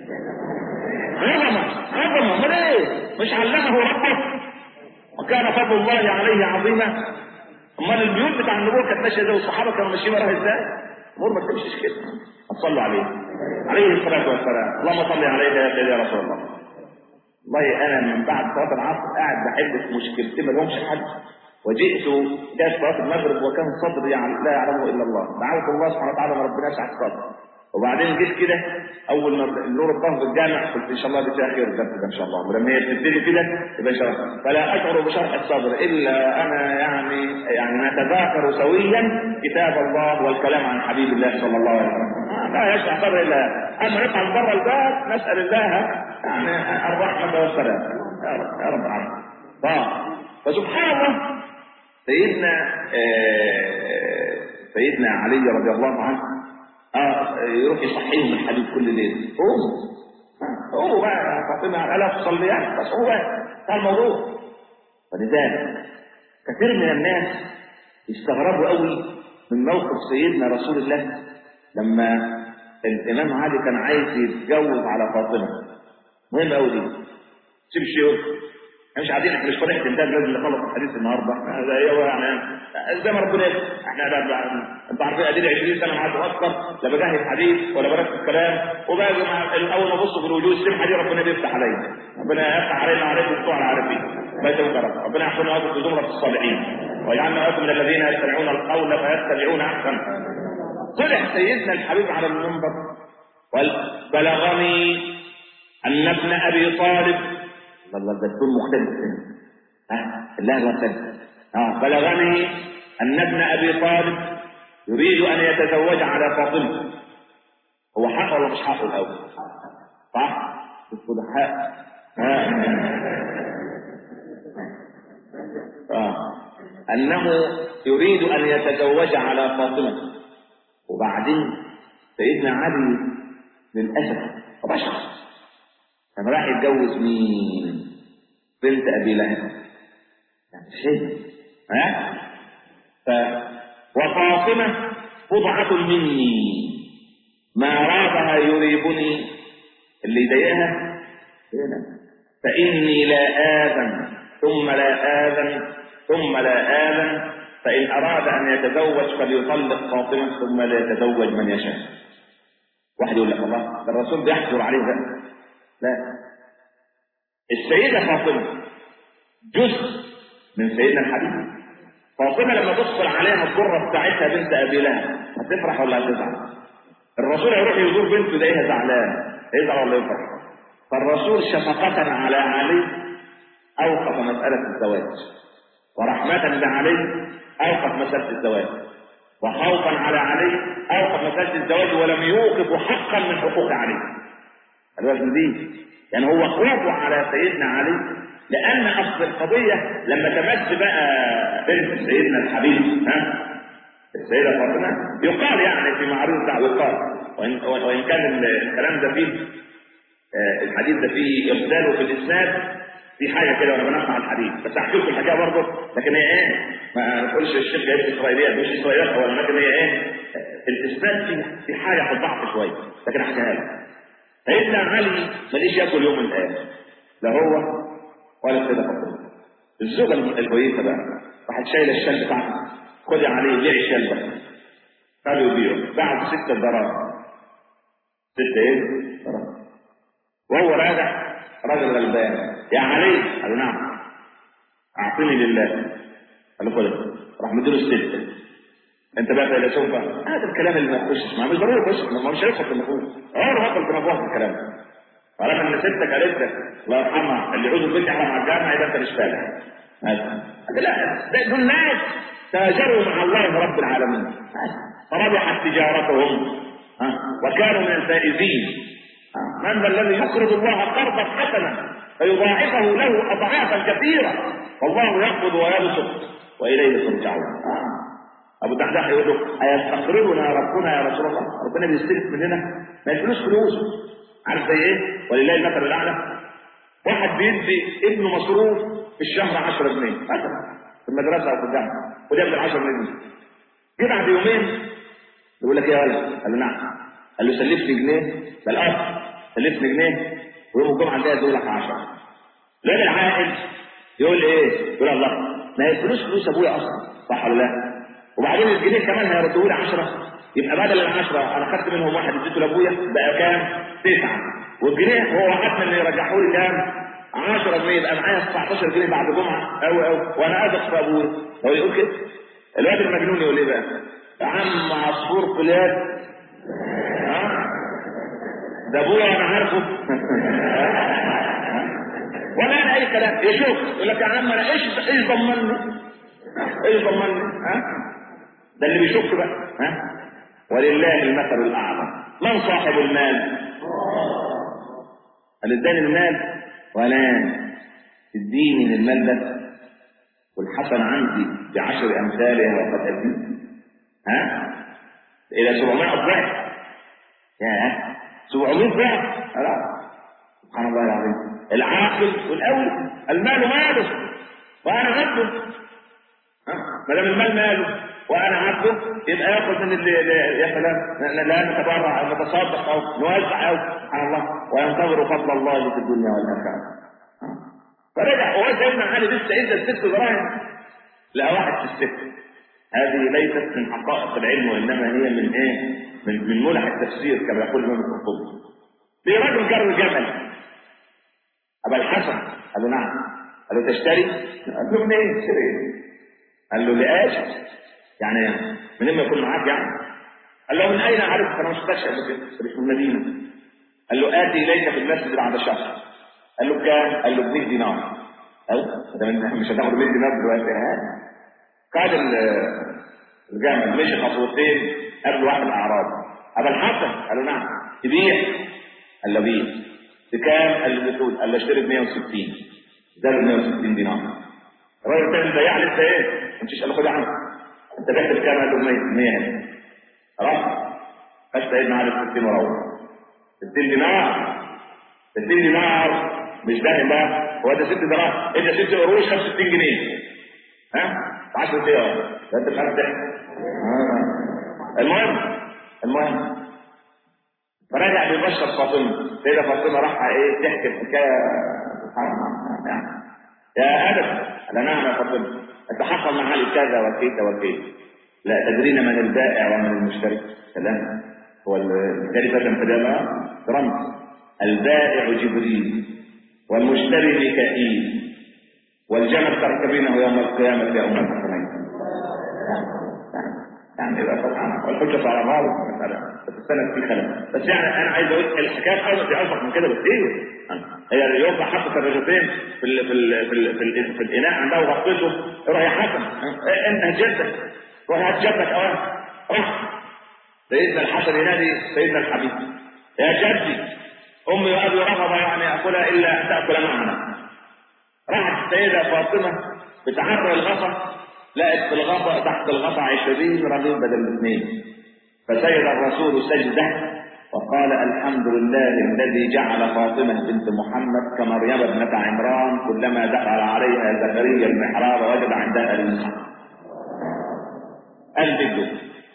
عظمة عظمة امال ايه؟ مش علمه ربه وكان فضل الله عليه عظيما امال البيوت بتاع النبوه كانت ماشيه ازاي والصحابه كانوا ماشيين وراها ازاي؟ الامور ما تمشيش كده صلوا عليه عليه الصلاه والسلام اللهم صل عليه يا سيدي يا رسول الله والله انا من بعد صلاه العصر قاعد بحل في مشكلتين ما لهمش حل وجئت جاء صلاه المغرب وكان صدري لا يعلمه الا الله دعوت الله سبحانه وتعالى ان ربنا يسعد صدري وبعدين جيت كده اول ما النور اتضاف في الجامع قلت ان شاء الله دي فيها خير الدرس ده ان شاء الله ولما هي تبتدي كده يبقى ان شاء الله فلا اشعر بشرح الصدر الا انا يعني يعني نتذاكر سويا كتاب الله والكلام عن حبيب الله صلى الله عليه وسلم لا يشرح صدر الا اما نطلع من بره الباب نسال الله يعني الرحمه والسلام يا رب يا رب العالمين فسبحان الله سيدنا آه سيدنا علي رضي الله عنه اه يروح يصحيهم من الحديث كل ليله قوم قوموا بقى يا فاطمه الا تصليان بس هو ده الموضوع فلذلك كثير من الناس يستغربوا قوي من موقف سيدنا رسول الله لما الامام علي كان عايز يتجوز على فاطمه مهم قوي دي سيب الشيوخ احنا مش قاعدين احنا مش طريقه انتاج الراجل اللي خلص الحديث النهارده هذا هو يعني زي ما ربنا يسر احنا انتوا عارفين اديني 20 سنه معاكم اكتر لا بجهز حديث ولا بركز كلام وباجي مع اول ما ابص في الوجوه السمحه دي ربنا بيفتح عليا ربنا يفتح علينا وعليكم بتوع العارفين بيت الكرم ربنا يحفظنا وياكم في زمره الصالحين ويجعلنا وياكم من الذين يستمعون القول فيتبعون احسن طلع سيدنا الحبيب على المنبر بلغني ان ابن ابي طالب الله ده تكون مختلف ها الله مختلف اه بلغني ان ابن ابي طالب يريد ان يتزوج على فاطمه هو حق ولا مش حق الاول صح تقول حق ها آه. انه يريد ان يتزوج على فاطمه وبعدين سيدنا علي للاسف بشر كان راح يتجوز مين بنت ابي لهب يعني شيء ها ف وفاطمه بضعه مني ما رابها يريبني اللي يضايقها فاني لا اذن ثم لا اذن ثم لا اذن فان اراد ان يتزوج فليطلق فاطمه ثم لا يتزوج من يشاء واحد يقول لك الله ده الرسول بيحجر عليه ده لا السيدة فاطمة جزء من سيدنا الحبيب فاطمة لما تدخل عليها الضرة بتاعتها بنت أبي لهب هتفرح ولا هتزعل؟ الرسول هيروح يزور بنته يلاقيها زعلان يزعل ولا يفرح؟ فالرسول شفقة على علي أوقف مسألة الزواج ورحمة بعلي أوقف مسألة الزواج وخوفا على علي أوقف مسألة الزواج ولم يوقف حقا من حقوق علي الوزن دي يعني هو خوفه على سيدنا علي لان اصل القضيه لما تمس بقى بنت سيدنا الحبيب ها السيده فاطمه يقال يعني في معروف ده يقال وان وان كان الكلام ده فيه آه الحديث ده فيه ارساله في الاسناد في حاجه كده وانا بنقع الحديث بس احكي لكم الحكايه برضه لكن هي ايه ما نقولش الشيخ جايب اسرائيليات مش اسرائيليات اولا لكن هي ايه الاسناد فيه في حاجه في الضعف شويه لكن احكيها لك سيدنا علي ماليش ياكل يوم من الايام لا هو ولا السيده فاطمه الزوجه الكويسه بقى راحت شايله الشال بتاعها خدي عليه بيع الشال ده قالوا يبيعه بعد ستة دراهم ستة ايه؟ دراهم وهو راجع راجل غلبان يا علي قال له نعم اعطني لله قال له خد راح مديله الستة انت بقى فيلسوف هذا الكلام اللي ما يخشش ما مش ضروري يخش ما مش هيدخل في النفوس عمره ما يدخل في نفوس الكلام ولكن ان ستك قالت لك الله يرحمها اللي يعوز البيت يحرم على الجامعه يبقى انت مش فالح لا ده دول ناس تاجروا مع الله رب العالمين فربحت تجارتهم وكانوا من الفائزين من ذا الذي يقرض الله قرضا حسنا فيضاعفه له اضعافا كثيره والله يقبض ويبسط واليه ترجعون ابو الدحداح يقول له ايستقرضنا ربنا يا رسول الله ربنا بيستلف مننا ما الفلوس فلوس عارف زي ايه ولله المثل الاعلى واحد بيدي ابنه مصروف في الشهر 10 جنيه مثلا في المدرسه او في الجامعه وده ب 10 جنيه جه بعد يومين يقول لك يا ولد قال له نعم قال له سلفني جنيه ده الاب سلفني جنيه ويوم الجمعه عندها يدوا لك 10 الواد العاقل يقول ايه؟ يقول الله ما هي الفلوس فلوس ابويا اصلا صح ولا لا؟ وبعدين الجنيه كمان هيردوا لي 10 يبقى بدل ال 10 انا خدت منهم واحد اديته لابويا بقى كام؟ تسعه والجنيه هو وعدنا ان يرجعوا لي كام؟ 10 جنيه يبقى معايا 19 جنيه بعد جمعه او او وانا اثق في ابويا هو يقول كده الواد المجنون يقول ايه بقى؟ يا عم عصفور في اليد ها؟ ده ابويا انا عارفه ولا انا اي كلام يشوف يقول لك يا عم انا ايش ايش ضمني؟ ايش ضمني؟ ها؟ ده اللي بيشك بقى ها؟ ولله المثل الاعلى من صاحب المال؟ اللي اداني المال ولا تديني من المال ده والحسن عندي بعشر امثالها وقد اديت ها؟ الى 700 ضعف يا 700 ضعف لا سبحان الله العظيم العاقل والاول المال ماله وانا عبده ما دام المال ماله وانا عبده يبقى ياخذ من اللي يا سلام لا نتبرع او نتصدق او نوزع او سبحان الله وينتظر فضل الله في الدنيا والاخره فرجع هو سيدنا علي لسه ادى الست دراهم لا واحد في الست هذه ليست من حقائق العلم وانما هي من ايه؟ من من ملح التفسير كما يقول الامام القرطبي. في رجل جر جمل ابا الحسن قال له نعم قال له تشتري؟ قال له منين تشتري؟ قال له لاجل يعني من ما يكون معاك يعني قال له من اين عرفت انا ما شفتكش قبل كده مش من المدينه قال له اتي اليك في المسجد بعد شهر قال له كام؟ قال له ب 100 دينار او مش هتاخد 100 دينار دلوقتي ها قاد الجمل مشي خطوتين قبل واحد الاعراب ابا الحسن قال له نعم تبيع قال له بيع بكام؟ قال له بتقول قال له اشتري ب 160 زاد 160 دينار الراجل الثاني البياع لسه ايه؟ ما تمشيش قال له خد يا عم انت بعت بكام؟ قال له 100 100 هنا خلاص خش سيدنا علي 60 وروح 60 دينار 60 دينار مش داهم بقى هو ده 6 دراهم انت 6 قروش 65 جنيه ها 10 دقايق ده انت مش عارف تحكي المهم المهم فرجع بيبشر فاطمه سيده فاطمه راح ايه تحكي الحكايه سبحان الله يعني يا ادم قال نعم يا فاطمه انت حصل مع علي كذا وكيت وكيت لا تدرين من البائع ومن المشتري سلام هو الكلمه تنفذها رمز البائع جبريل والمشتري ميكائيل والجمل تركبينه يوم القيامة يا أم الحسنين يعني يبقى طبعا والحجة على الله بس السنة في خلل بس يعني أنا عايز أقول الحكاية أوضح في أوضح من كده بكتير هي يوم ما حطت الرجلين في ال في ال في ال في, ال في الإناء عندها وغطيته روح يا حسن أنت جدك روح هات جدك أوان روح سيدنا الحسن ينادي سيدنا الحبيب يا جدي أمي وأبي رفض يعني أكلها إلا أن تأكل معنا راحت السيدة فاطمة بتحرر الغطا لقت في الغطا تحت الغطا عشرين رغيف بدل الاثنين فسجد الرسول سجدة وقال الحمد لله الذي جعل فاطمة بنت محمد كمريم ابنة عمران كلما دخل عليها زكريا المحراب وجد عندها المحراب قال جده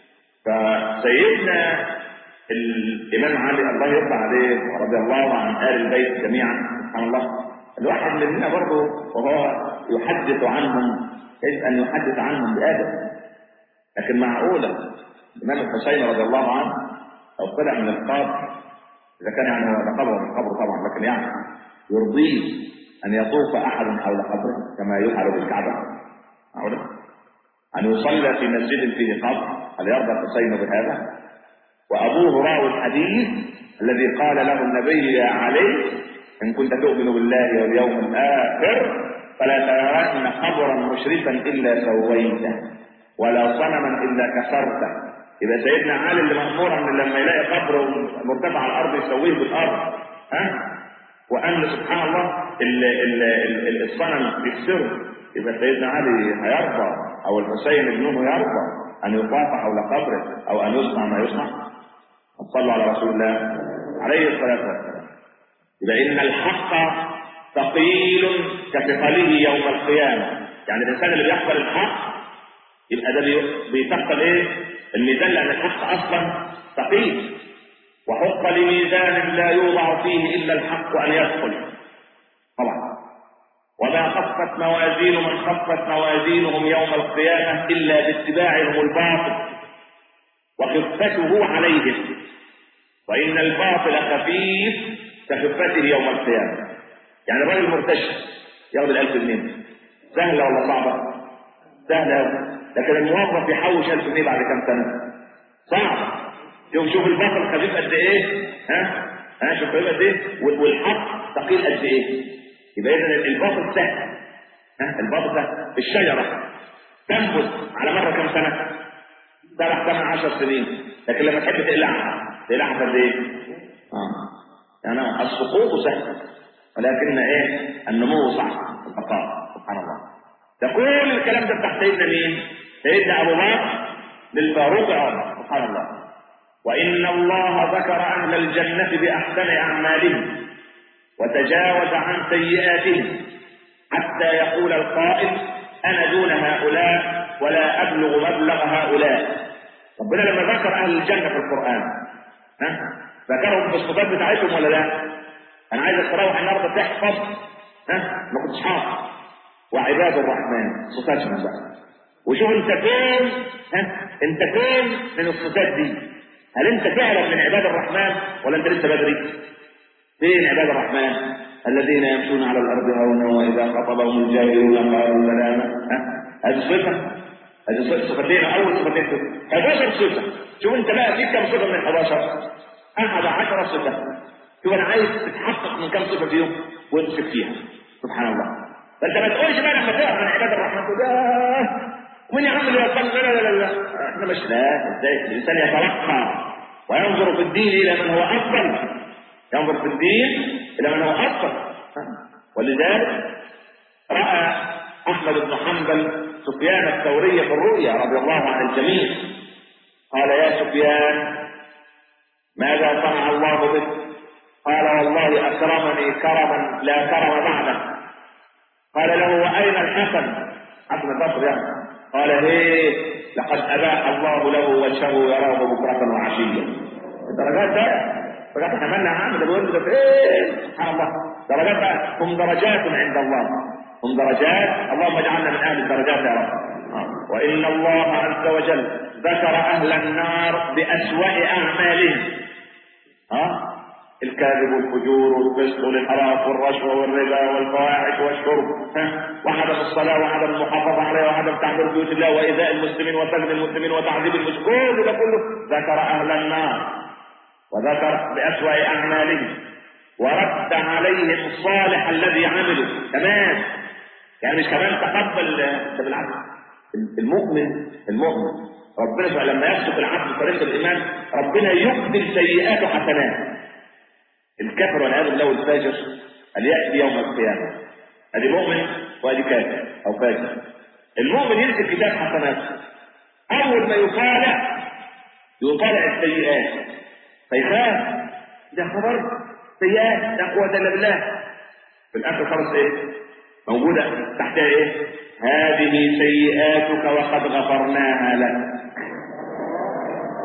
فسيدنا الامام علي الله يرضى عليه ورضي الله عن ال البيت جميعا سبحان الله الواحد مننا برضه وهو يحدث عنهم يجب ان يحدث عنهم بادب لكن معقوله الامام الحسين رضي الله عنه لو طلع من القبر اذا كان يعني هو قبره من القبر طبعا لكن يعني يرضيه ان يطوف احد حول قبره كما يفعل بالكعبه معقوله ان يصلى في مسجد فيه قبر هل يرضى الحسين بهذا وابوه راوي الحديث الذي قال له النبي يا علي ان كنت تؤمن بالله واليوم الاخر فلا ترن قبرا مشرفا الا سويته ولا صنما الا كسرته يبقى سيدنا علي اللي مأمور ان لما يلاقي قبر مرتفع على الارض يسويه بالارض ها وان سبحان الله ال ال ال الصنم يكسره يبقى سيدنا علي هيرضى او الحسين ابنه يرضى ان يطاف حول قبره او ان يصنع ما يصنع صلوا على رسول الله عليه الصلاه والسلام يبقى ان الحق ثقيل كثقله يوم القيامه يعني الانسان اللي بيحصل الحق يبقى ده بيثقل ايه الميزان لان الحق اصلا ثقيل وحق لميزان لا يوضع فيه الا الحق ان يدخل طبعا وما خفت موازين من خفت موازينهم يوم القيامه الا باتباعهم الباطل وخفته عليهم وان الباطل خفيف كخفته يوم القيامه يعني الراجل مرتشي ياخد الألف جنيه سهلة ولا صعبة؟ سهلة لكن الموظف يحوش 1000 جنيه بعد كام سنة صعب يوم شوف الباطل خفيف قد ايه ها ها شوف خفيف قد ايه والحق ثقيل قد ايه يبقى اذا الباطل سهل ها الباطل سهل الشجرة تنبت على مرة كام سنة سبع ثمان عشر سنين لكن لما تحب تقلعها تقلعها قد ايه اه يعني السقوط سهل ولكن ايه النمو صعب البقاء سبحان الله ده كل الكلام ده بتاع سيدنا مين سيدنا ابو بكر للفاروق عمر سبحان الله وان الله ذكر اهل الجنه باحسن اعمالهم وتجاوز عن سيئاتهم حتى يقول القائل انا دون هؤلاء ولا ابلغ مبلغ هؤلاء ربنا لما ذكر اهل الجنه في القران ها ذكرهم في الصفات بتاعتهم ولا لا انا عايزك تروح النهارده تحفظ ها ما كنتش حافظ وعباد الرحمن صفاتهم بقى وشوف انت فين ها انت فين من الصفات دي هل انت فعلا من عباد الرحمن ولا انت لسه بدري فين عباد الرحمن الذين يمشون على الارض هونا واذا خطبهم الجاهلون قالوا سلاما ها هذه صفه هذه صفتين اول صفتين 11 صفه شوف انت بقى فيك كم صفه من 11 احد عشر صفه شوف انا عايز تتحقق من كم صفه فيهم وامسك فيها سبحان الله فانت ما تقولش بقى لما تقرا عن عباد الرحمن تقول اه وين يا عم اللي يصلي لا لا لا لا احنا مش لا ازاي الانسان يترقى وينظر في الدين الى من هو افضل ينظر في الدين الى من هو افضل ولذلك راى احمد بن حنبل سفيان الثوري في الرؤيا رضي الله عن الجميع قال يا سفيان ماذا صنع الله بك قال والله اكرمني كرما لا كرم بعده قال له واين الحسن حسن البصري يعني قال ايه لقد اباح الله له وجهه يراه بكره وعشيه الدرجات ده درجات اتمنى عامل ده بيقول ده فين سبحان الله درجات بقى هم درجات عند الله هم درجات اللهم اجعلنا من اهل الدرجات يا رب وان الله عز وجل ذكر اهل النار باسوا اعمالهم ها الكاذب والفجور والفسق والانحراف والرشوه والربا والفواحش والشرب وعدم الصلاه وعدم المحافظه عليها وعدم تعبير بيوت الله وايذاء المسلمين وسجن المسلمين وتعذيب المسلمين كل ده كله ذكر اهل النار وذكر باسوا اعمالهم ورد عليهم الصالح الذي عملوا تمام يعني مش كمان تقبل ده بالعكس المؤمن المؤمن ربنا سبحانه لما يسلك العبد طريق الايمان ربنا يبدل سيئاته حسنات الكفر والعياذ بالله والفاجر اللي ياتي يوم القيامه ادي مؤمن وادي كافر او فاجر المؤمن يمسك كتاب حسنات اول ما يطالع يطالع السيئات فيخاف ده خبر سيئات لا قوه الا بالله في الاخر خالص ايه موجوده تحتها ايه هذه سيئاتك وقد غفرناها لك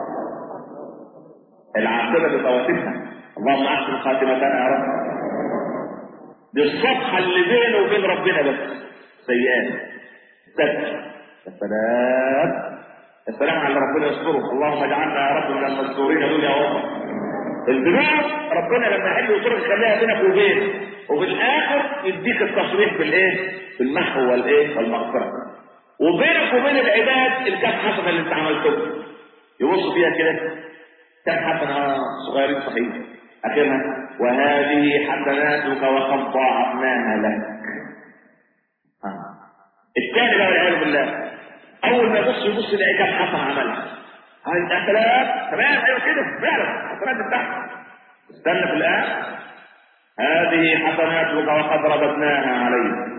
العاقبه لخواتمها اللهم احسن خاتمتنا يا رب دي الصفحه اللي بينه وبين ربنا بس سيئات ستر يا سلام يا سلام على ربنا يستره اللهم اجعلنا يا رب من المستورين دول يا رب الذنوب ربنا لما يحل يسترك يخليها بينك وبينه وفي الاخر يديك التصريح بالايه؟ بالمحو والايه؟ والمغفره وبينك وبين العباد الكام حسنه اللي انت عملتهم يبص فيها كده كام حسنه صغيرين صحيح اخرها وهذه حسناتك وقد ضاعفناها لك الثاني بقى والعياذ بالله اول ما يبص يبص يلاقي كام حسنه عملها هاي الحسنات تمام ايوه كده فعلا حسنات بتاعتك استنى في الان هذه حسناتك وقد رددناها عليك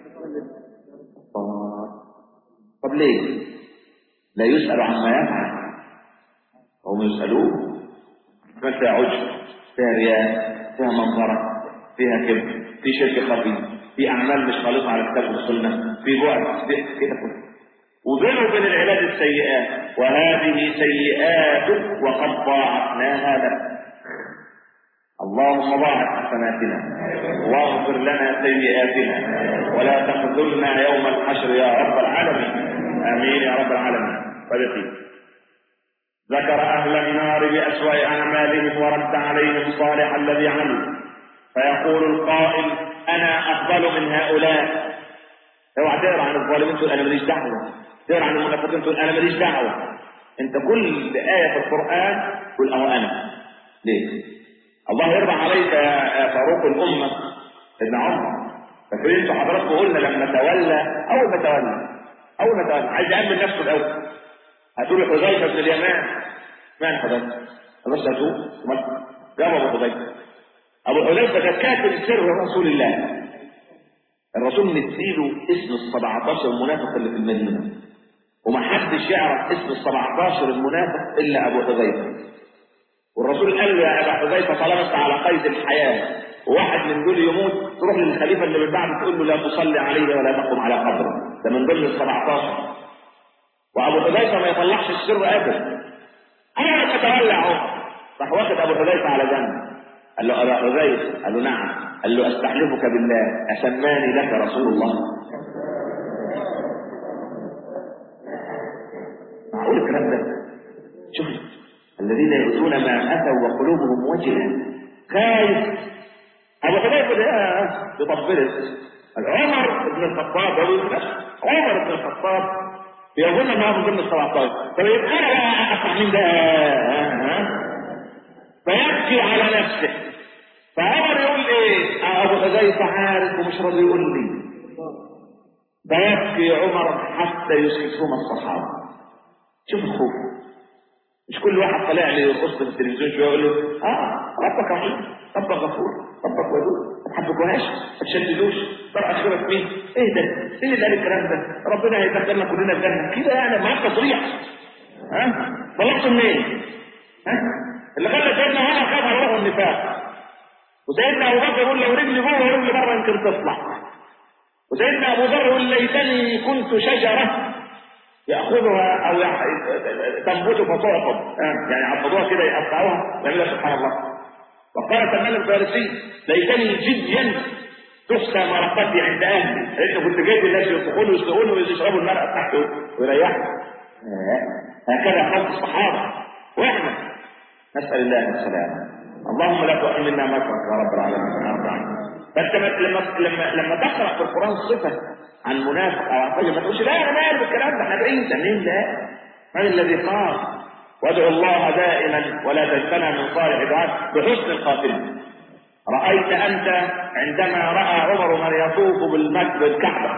طب ليه؟ لا يسأل عما يفعل هم يسألوه ما فيها عجب فيها رياء فيها منظرة فيها كذب في شرك خفي في أعمال مش خالصة على الكتاب والسنة في بعد في كده كله وبينه وبين العباد السيئات وهذه سيئات وقد ضاعفناها لك اللهم ضاعف حسناتنا واغفر لنا سيئاتنا ولا تخذلنا يوم الحشر يا رب العالمين امين يا رب العالمين فبقي ذكر اهل النار باسوا اعمالهم ورد عليهم صالح الذي عملوا فيقول القائل انا افضل من هؤلاء اوعى تقرا عن الظالمين تقول انا ماليش دعوه تقرا عن المنافقين تقول انا ماليش دعوه انت كل ايه في القران تقول اهو انا ليه؟ الله يرضى عليك يا فاروق الامه ابن عمر فاكرين انتوا حضراتكم قلنا لما تولى اول ما تولى اول ما تولى عايز يامن نفسه الاول هتقول حذيفه بن اليمان مين حذيفه؟ خلاص هاتوه جاب ابو حذيفه ابو حذيفه ده كاتب سر رسول الله الرسول مديله اسم ال 17 منافق اللي في المدينه ومحدش يعرف اسم ال 17 المنافق الا ابو حذيفه والرسول قال له يا ابا حذيفه طالما انت على قيد الحياه وواحد من دول يموت تروح للخليفه اللي من بعده تقول له لا تصلي عليه ولا تقم على قبره ده من ضمن ال 17 وابو حذيفه ما يطلعش السر ابدا انا لما تولى عمر راح واخد ابو حذيفه على جنب قال له ابا حذيفه قال له نعم قال له استحلفك بالله اسماني لك رسول الله معقول الكلام ده شوف الذين يؤتون ما اتوا وقلوبهم وجله خايف ابو حذيفه ده بطبلت عمر بن الخطاب عمر بن الخطاب يظن انه من ضمن ال 17 طب يبقى انا بقى اسمع مين ده فيبكي على نفسه فعمر يقول ايه ابو حذيفه عارف ومش راضي يقول لي فيبكي عمر حتى يسكتهم الصحابه شوف الخوف مش كل واحد طالع لي يرقص في التلفزيون شويه يقول له اه ربك رحيم ربك غفور ربك ودود ما تحبكوهاش ما تشددوش ترى اخرك مين ايه ده ايه اللي قال الكلام ده ربنا هيدخلنا كلنا الجنه كده يعني معاك تصريح ها طلعته منين ها اللي خلى سيدنا عمر خاف على روحه النفاق وسيدنا ابو بكر يقول لو رجلي جوه ورجلي بره يمكن تطلع وسيدنا ابو ذر يقول ليتني كنت شجره ياخذها او يح... تنبت فتعقب يعني عضدوها كده يقطعوها يعملها سبحان الله وقال سلمان الفارسي ليتني جديا تحسى مرقتي عند اهلي انت كنت جايب الناس يطبخون ويسلقون ويشربوا المرأة بتاعته ويريحوا هكذا خلق الصحابة واحنا نسأل الله السلامة اللهم لا تؤمنا مكرك يا رب العالمين يا رب العالمين فانت لما لما لما تقرا في القران صفه عن منافق او عن رجل ما تقولش لا انا مالي بالكلام ده احنا بعيد ده مين لا من الذي قال وادعوا الله دائما ولا تجتنى من صالح دعاء بحسن الخاتمه رايت انت عندما راى عمر من يطوف بالمسجد بالكعبه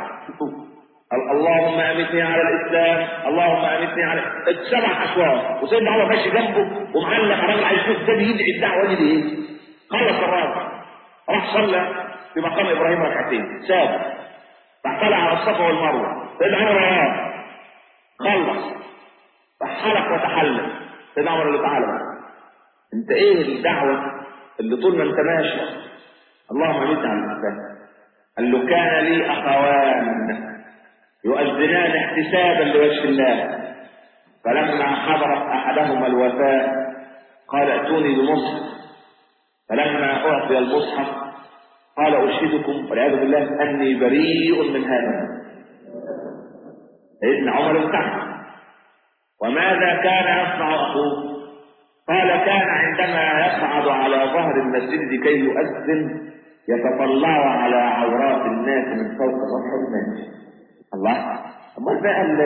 اللهم امتني على الاسلام اللهم امتني على السبع اشواط وسيدنا عمر ماشي جنبه ومعلق راجل عايز يشوف ده بيدعي الدعوه دي بايه؟ خلص الراجل راح صلى في مقام ابراهيم ركعتين ساب راح طلع على الصفا والمروه سيدنا عمر وراه خلص راح حلق وتحلل سيدنا عمر اللي تعالى بقى انت ايه الدعوه اللي طول ما انت ماشي اللهم امتني على الاسلام قال له كان لي اخوان يؤذنان احتسابا لوجه الله فلما حضرت احدهما الوفاه قال ائتوني بمصحف فلما اعطي المصحف قال اشهدكم والعياذ بالله اني بريء من هذا سيدنا عمر امتحن وماذا كان يصنع اخوه قال كان عندما يصعد على ظهر المسجد لكي يؤذن يتطلع على عورات الناس من فوق سطح المسجد الله امال بقى ال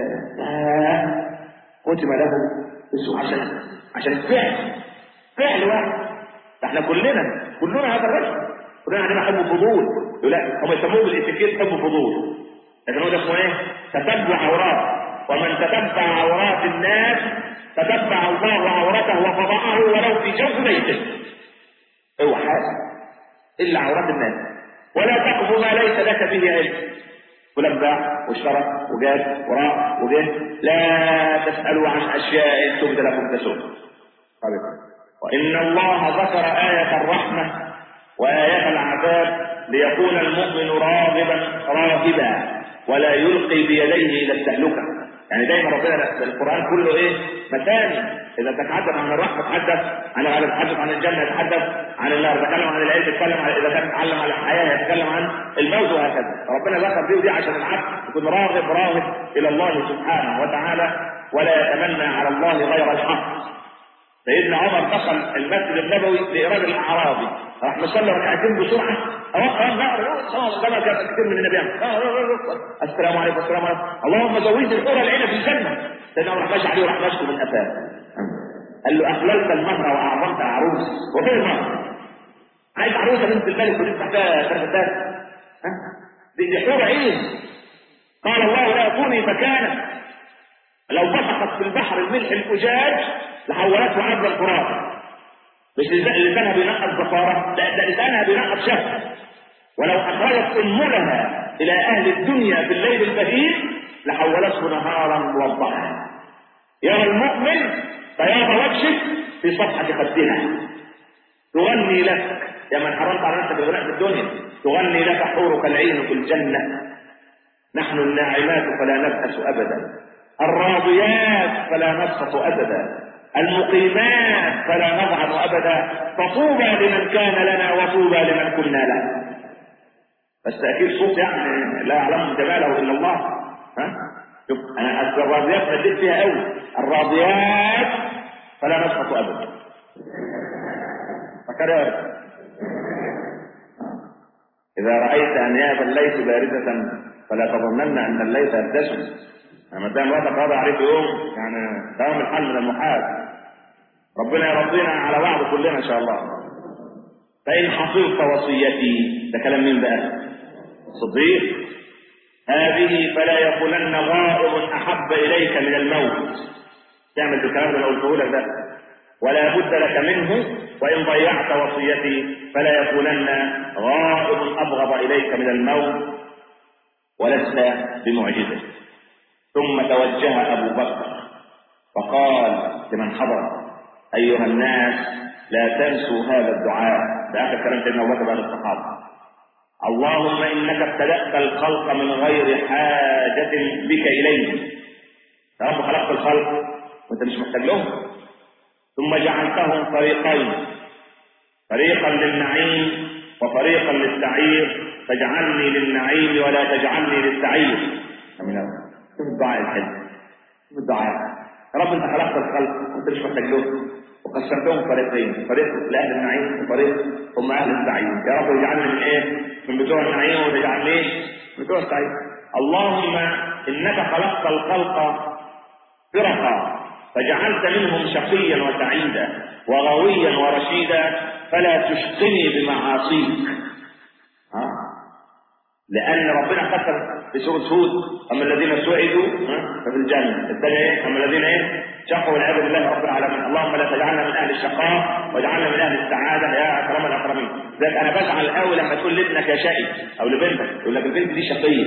آه، كتب له اسمه عشان عشان فعل فعل واحد ده احنا كلنا كلنا هذا الرجل كلنا عندنا حب فضول يقول لا هم يسموه بالاتيكيت حب فضول لكن هو ده اسمه ايه؟ تتبع عورات ومن تتبع عورات الناس تتبع الله عورته وفضحه ولو في جوف بيته اوعى الا عورات الناس ولا تقف ما ليس لك به علم فلان باع واشترى وجاب وراء وجه لا تسألوا عن أشياء تبد لكم تسوء وإن الله ذكر آية الرحمة وآية العذاب ليكون المؤمن راغبا راهبا ولا يلقي بيديه إلى التهلكة يعني دايما ربنا القرآن كله إيه مثاني إذا تتحدث عن الرحمة تحدث عن الغالب تحدث عن الجنة يتحدث عن النار يتكلم عن العلم يتكلم عن إذا كان يتعلم عن الحياة يتكلم عن الموت وهكذا ربنا ذكر دي ودي عشان العبد يكون راغب راهب إلى الله سبحانه وتعالى ولا يتمنى على الله غير الحق سيدنا عمر دخل المسجد النبوي لإراد الأعرابي راح مصلي ركعتين بسرعة أوقع خلاص كما كان كثير من النبي السلام عليكم السلام عليكم اللهم زوجني الحور العين في الجنة سيدنا عمر راح ماشي عليه وراح ماشي من أفاه قال له أخللت المهر وأعظمت عروس وفين المهر؟ عايز عروسة بنت الملك ولسه تحتها ثلاث ها؟ دي دي حور عين قال الله لا يكوني مكانك لو بصقت في البحر الملح الأجاج لحولته عبد الفرات مش لسانها بينقط زفارة لا ده لسانها بينقط شهوة ولو أخرجت أنملها إلى أهل الدنيا في الليل البهيج لحولته نهارا موضحا يرى المؤمن بياض وجهك في صفحة خدها تغني لك يا من حرمت على نفسك الغناء في الدنيا تغني لك حورك العين في الجنة نحن الناعمات فلا نبأس أبدا الراضيات فلا نسقط أبدا المقيمات فلا نضعن أبدا فطوبى لمن كان لنا وطوبى لمن كنا له بس أكيد صوت يعني لا يعلم جماله إلا الله ها شوف أنا الراضيات نديت فيها قوي الراضيات فلا نسقط أبدا فكرر إذا رأيت أنياب الليث باردة فلا تظنن أن الليث يبتسم لما دام وقت قضى عليك يوم يعني دوام الحل من المحال ربنا يرضينا على بعض كلنا ان شاء الله فان حفظت وصيتي ده كلام مين بقى صديق هذه فلا يقولن غائب احب اليك من الموت تعمل بالكلام اللي قلته لك ده ولا بد لك منه وان ضيعت وصيتي فلا يقولن غائب ابغض اليك من الموت ولست بمعجزه ثم توجه ابو بكر فقال لمن حضر أيها الناس لا تنسوا هذا الدعاء ده آخر كلام سيدنا أبو بكر بعد الصحابة اللهم إنك ابتدأت الخلق من غير حاجة بك إليه يا رب خلقت الخلق وأنت مش محتاج لهم ثم جعلتهم فريقين فريقا للنعيم وفريقا للسعير فاجعلني للنعيم ولا تجعلني للسعير شوف الدعاء الحلو شوف الدعاء يا رب انت خلقت الخلق وانت مش محتاج لهم وقسمتهم فريقين فريق لاهل النعيم وفريق هم اهل السعير يا رب اجعلني من ايه من بتوع النعيم وتجعلني من بتوع السعير اللهم انك خلقت الخلق فرقا فجعلت منهم شقيا وسعيدا وغويا ورشيدا فلا تشقني بمعاصيك ها لان ربنا قسم في سوره هود اما الذين سعدوا ففي الجنه الثانيه ايه اما الذين ايه شقوا والعياذ بالله رب العالمين اللهم لا تجعلنا من اهل الشقاء واجعلنا من اهل السعاده يا اكرم الاكرمين ذلك انا بزعل قوي لما تقول لابنك يا شقي او لبنتك يقول لك البنت دي شقيه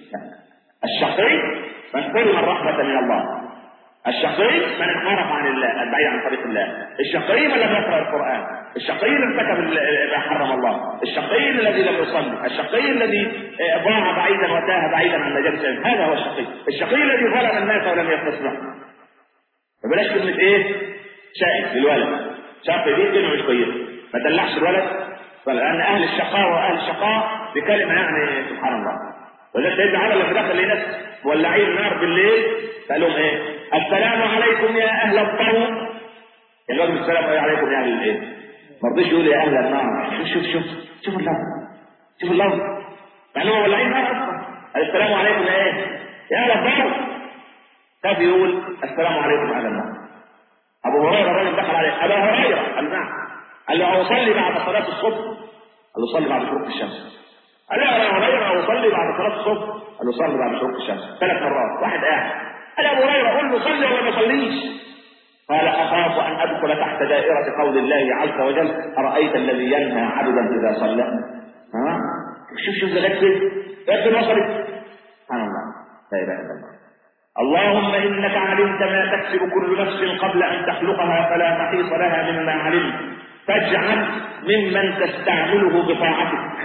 الشقي من حرم الرحمه من الله الشقي من انحرف عن الله البعيد عن طريق الله الشقي من لم يقرا القران الشقي الذي ارتكب ما حرم الله الشقي الذي لم يصلي الشقي الذي ضاع بعيدا وتاه بعيدا عن مجالس هذا هو الشقي الشقي الذي ظلم الناس ولم يخلص له فبلاش كلمة ايه شايف للولد شاف دي كلمه مش كويسه ما دلعش الولد لان اهل الشقاء واهل الشقاء بكلمه يعني سبحان الله وذلك سيدنا عمر لما دخل لناس مولعين النار بالليل قال لهم ايه السلام عليكم يا اهل الطوم يعني الراجل السلام عليكم يا اهل الايه ما رضيش يقول يا اهل النار شوف شوف شوف شوف اللفظ شوف اللفظ يعني هم مولعين نار اصلا السلام عليكم يا ايه يا اهل الطوم خاف يقول السلام عليكم اهل النار ابو هريره الراجل دخل عليه ابا هريره قال نعم قال له اصلي بعد صلاه الصبح قال له صلي بعد شروق الشمس قال له يا ابا هريره اصلي بعد صلاه الصبح قال له صلي بعد شروق الشمس ثلاث مرات واحد قاعد قال ابو هريره قل له صلي ولا ما صليش قال اخاف ان ادخل تحت دائره قول الله عز وجل ارايت الذي ينهى عبدا اذا صلى ها شوف شوف ده يكفي وصلت سبحان الله لا اله الا الله اللهم انك علمت ما تكسب كل نفس قبل ان تخلقها فلا محيص لها مما علمت فاجعل ممن تستعمله بطاعتك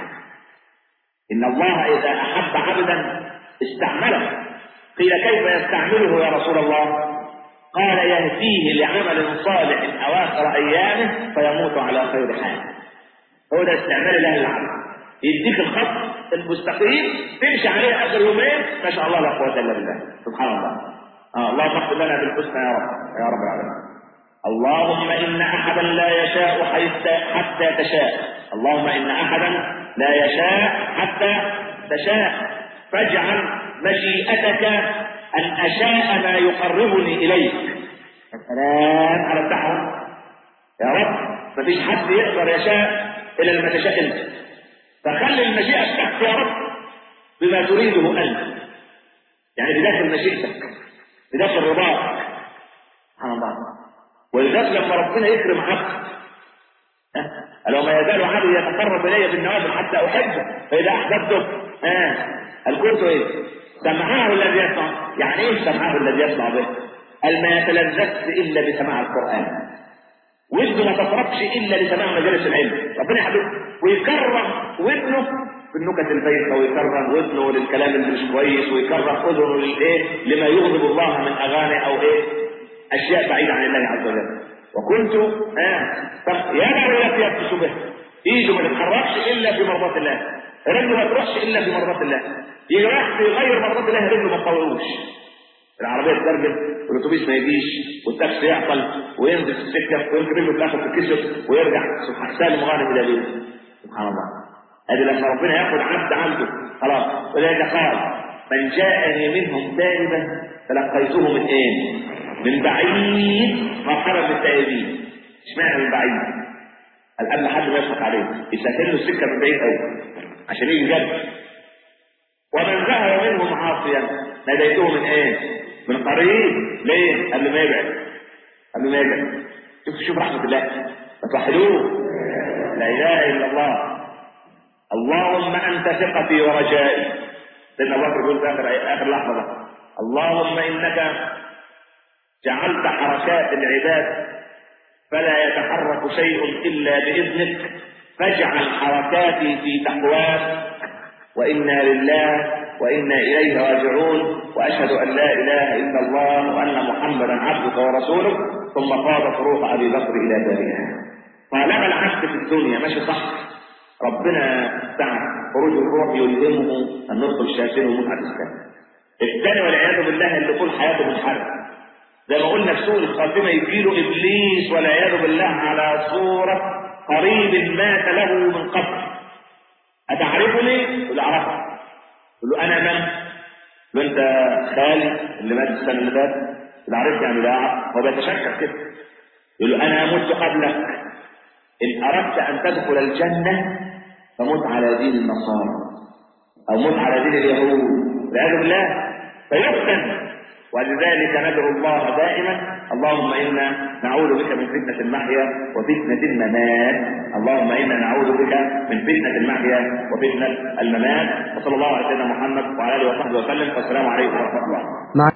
ان الله اذا احب عبدا استعمله قيل كيف يستعمله يا رسول الله قال يهديه لعمل صالح اواخر ايامه فيموت على خير حال هو ده استعمال الله للعبد يديك الخط المستقيم تمشي عليه اخر يومين ما شاء الله لا قوه الا بالله سبحان الله آه اللهم اغفر لنا بالحسنى يا رب يا رب العالمين اللهم ان احدا لا يشاء حتى تشاء اللهم ان احدا لا يشاء حتى تشاء فاجعل مشيئتك ان اشاء ما يقربني اليك السلام على الدعوه يا رب مفيش حد يقدر يشاء الا لما تشاء انت فخلي المشيئه بتاعتك يا رب بما تريده انت يعني بداخل مشيئتك بداخل رضاك سبحان الله ولذلك لما ربنا يكرم عبد لو ما يزال عبدي يتقرب الي بالنوافل حتى احبه فاذا احببته اه قال كنت ايه سمعه الذي يسمع يعني ايه سمعه الذي يسمع به قال ما يتلذذ الا بسماع القران ودنه ما تفرقش الا لسماع مجالس العلم ربنا يحببه ويكرم ودنه بالنكت البيضة ويكرم ودنه للكلام اللي مش كويس ويكرم اذنه للايه لما يغضب الله من اغاني او ايه اشياء بعيده عن الله عز وجل وكنت اه طب يا التي يبتس به ايده ما تتحركش الا في مرضات الله رجله ما تروحش الا في مرضات الله يجي رايح في غير مرضات الله رجله ما تطولوش العربيه تجرجل والاتوبيس ما يجيش والتاكسي يعطل وينزل في السكه ويمكن رجله تاخد تتكسر ويرجع سبحان سالم غانم الى بيته سبحان الله ادي لما ربنا ياخد عبد عنده خلاص ولذلك قال من جاءني منهم تائبا تلقيته من ايه؟ من بعيد مرحبا بالتائبين اشمعنى من بعيد؟ الان لحد ما يضحك عليه يسهل له السكه من بعيد قوي عشان يجي جنب ومن ذهب منهم عاصيا ناديته من ايه؟ من قريب ليه؟ قبل ما يبعد قبل ما يبعد شوف شوف رحمه الله فتوحدوه لا اله الا الله اللهم انت ثقتي ورجائي سيدنا ابو بكر يقول في اخر اخر لحظه ده اللهم انك جعلت حركات العباد فلا يتحرك شيء الا باذنك فاجعل حركاتي في تقواك وانا لله وانا اليه راجعون واشهد ان لا اله الا الله وان محمدا عبدك ورسولك ثم قاد فروق ابي بكر الى دارها طالما العبد في الدنيا ماشي صح ربنا سعى خروج الروح يلهمه النطق الشافي ومتعه الاسلام الثاني والعياذ بالله اللي طول حياته منحرف زي ما قلنا في سوء الخاتمه يجيله ابليس والعياذ بالله على صوره قريب مات له من قبل اتعرفني؟ يقول اعرفك يقول له انا من؟ يقول له انت خالي اللي مات السنه اللي فاتت يقول عرفت يعني لا اعرف هو بيتشكك كده يقول له انا مت قبلك ان اردت ان تدخل الجنه فمت على دين النصارى او مت على دين اليهود والعياذ بالله فيفتن ولذلك ندعو الله دائما اللهم انا نعوذ بك من فتنه المحيا وفتنه الممات اللهم انا نعوذ بك من فتنه المحيا وفتنه الممات وصلى الله على سيدنا محمد وعلى اله وصحبه وسلم والسلام عليكم ورحمه الله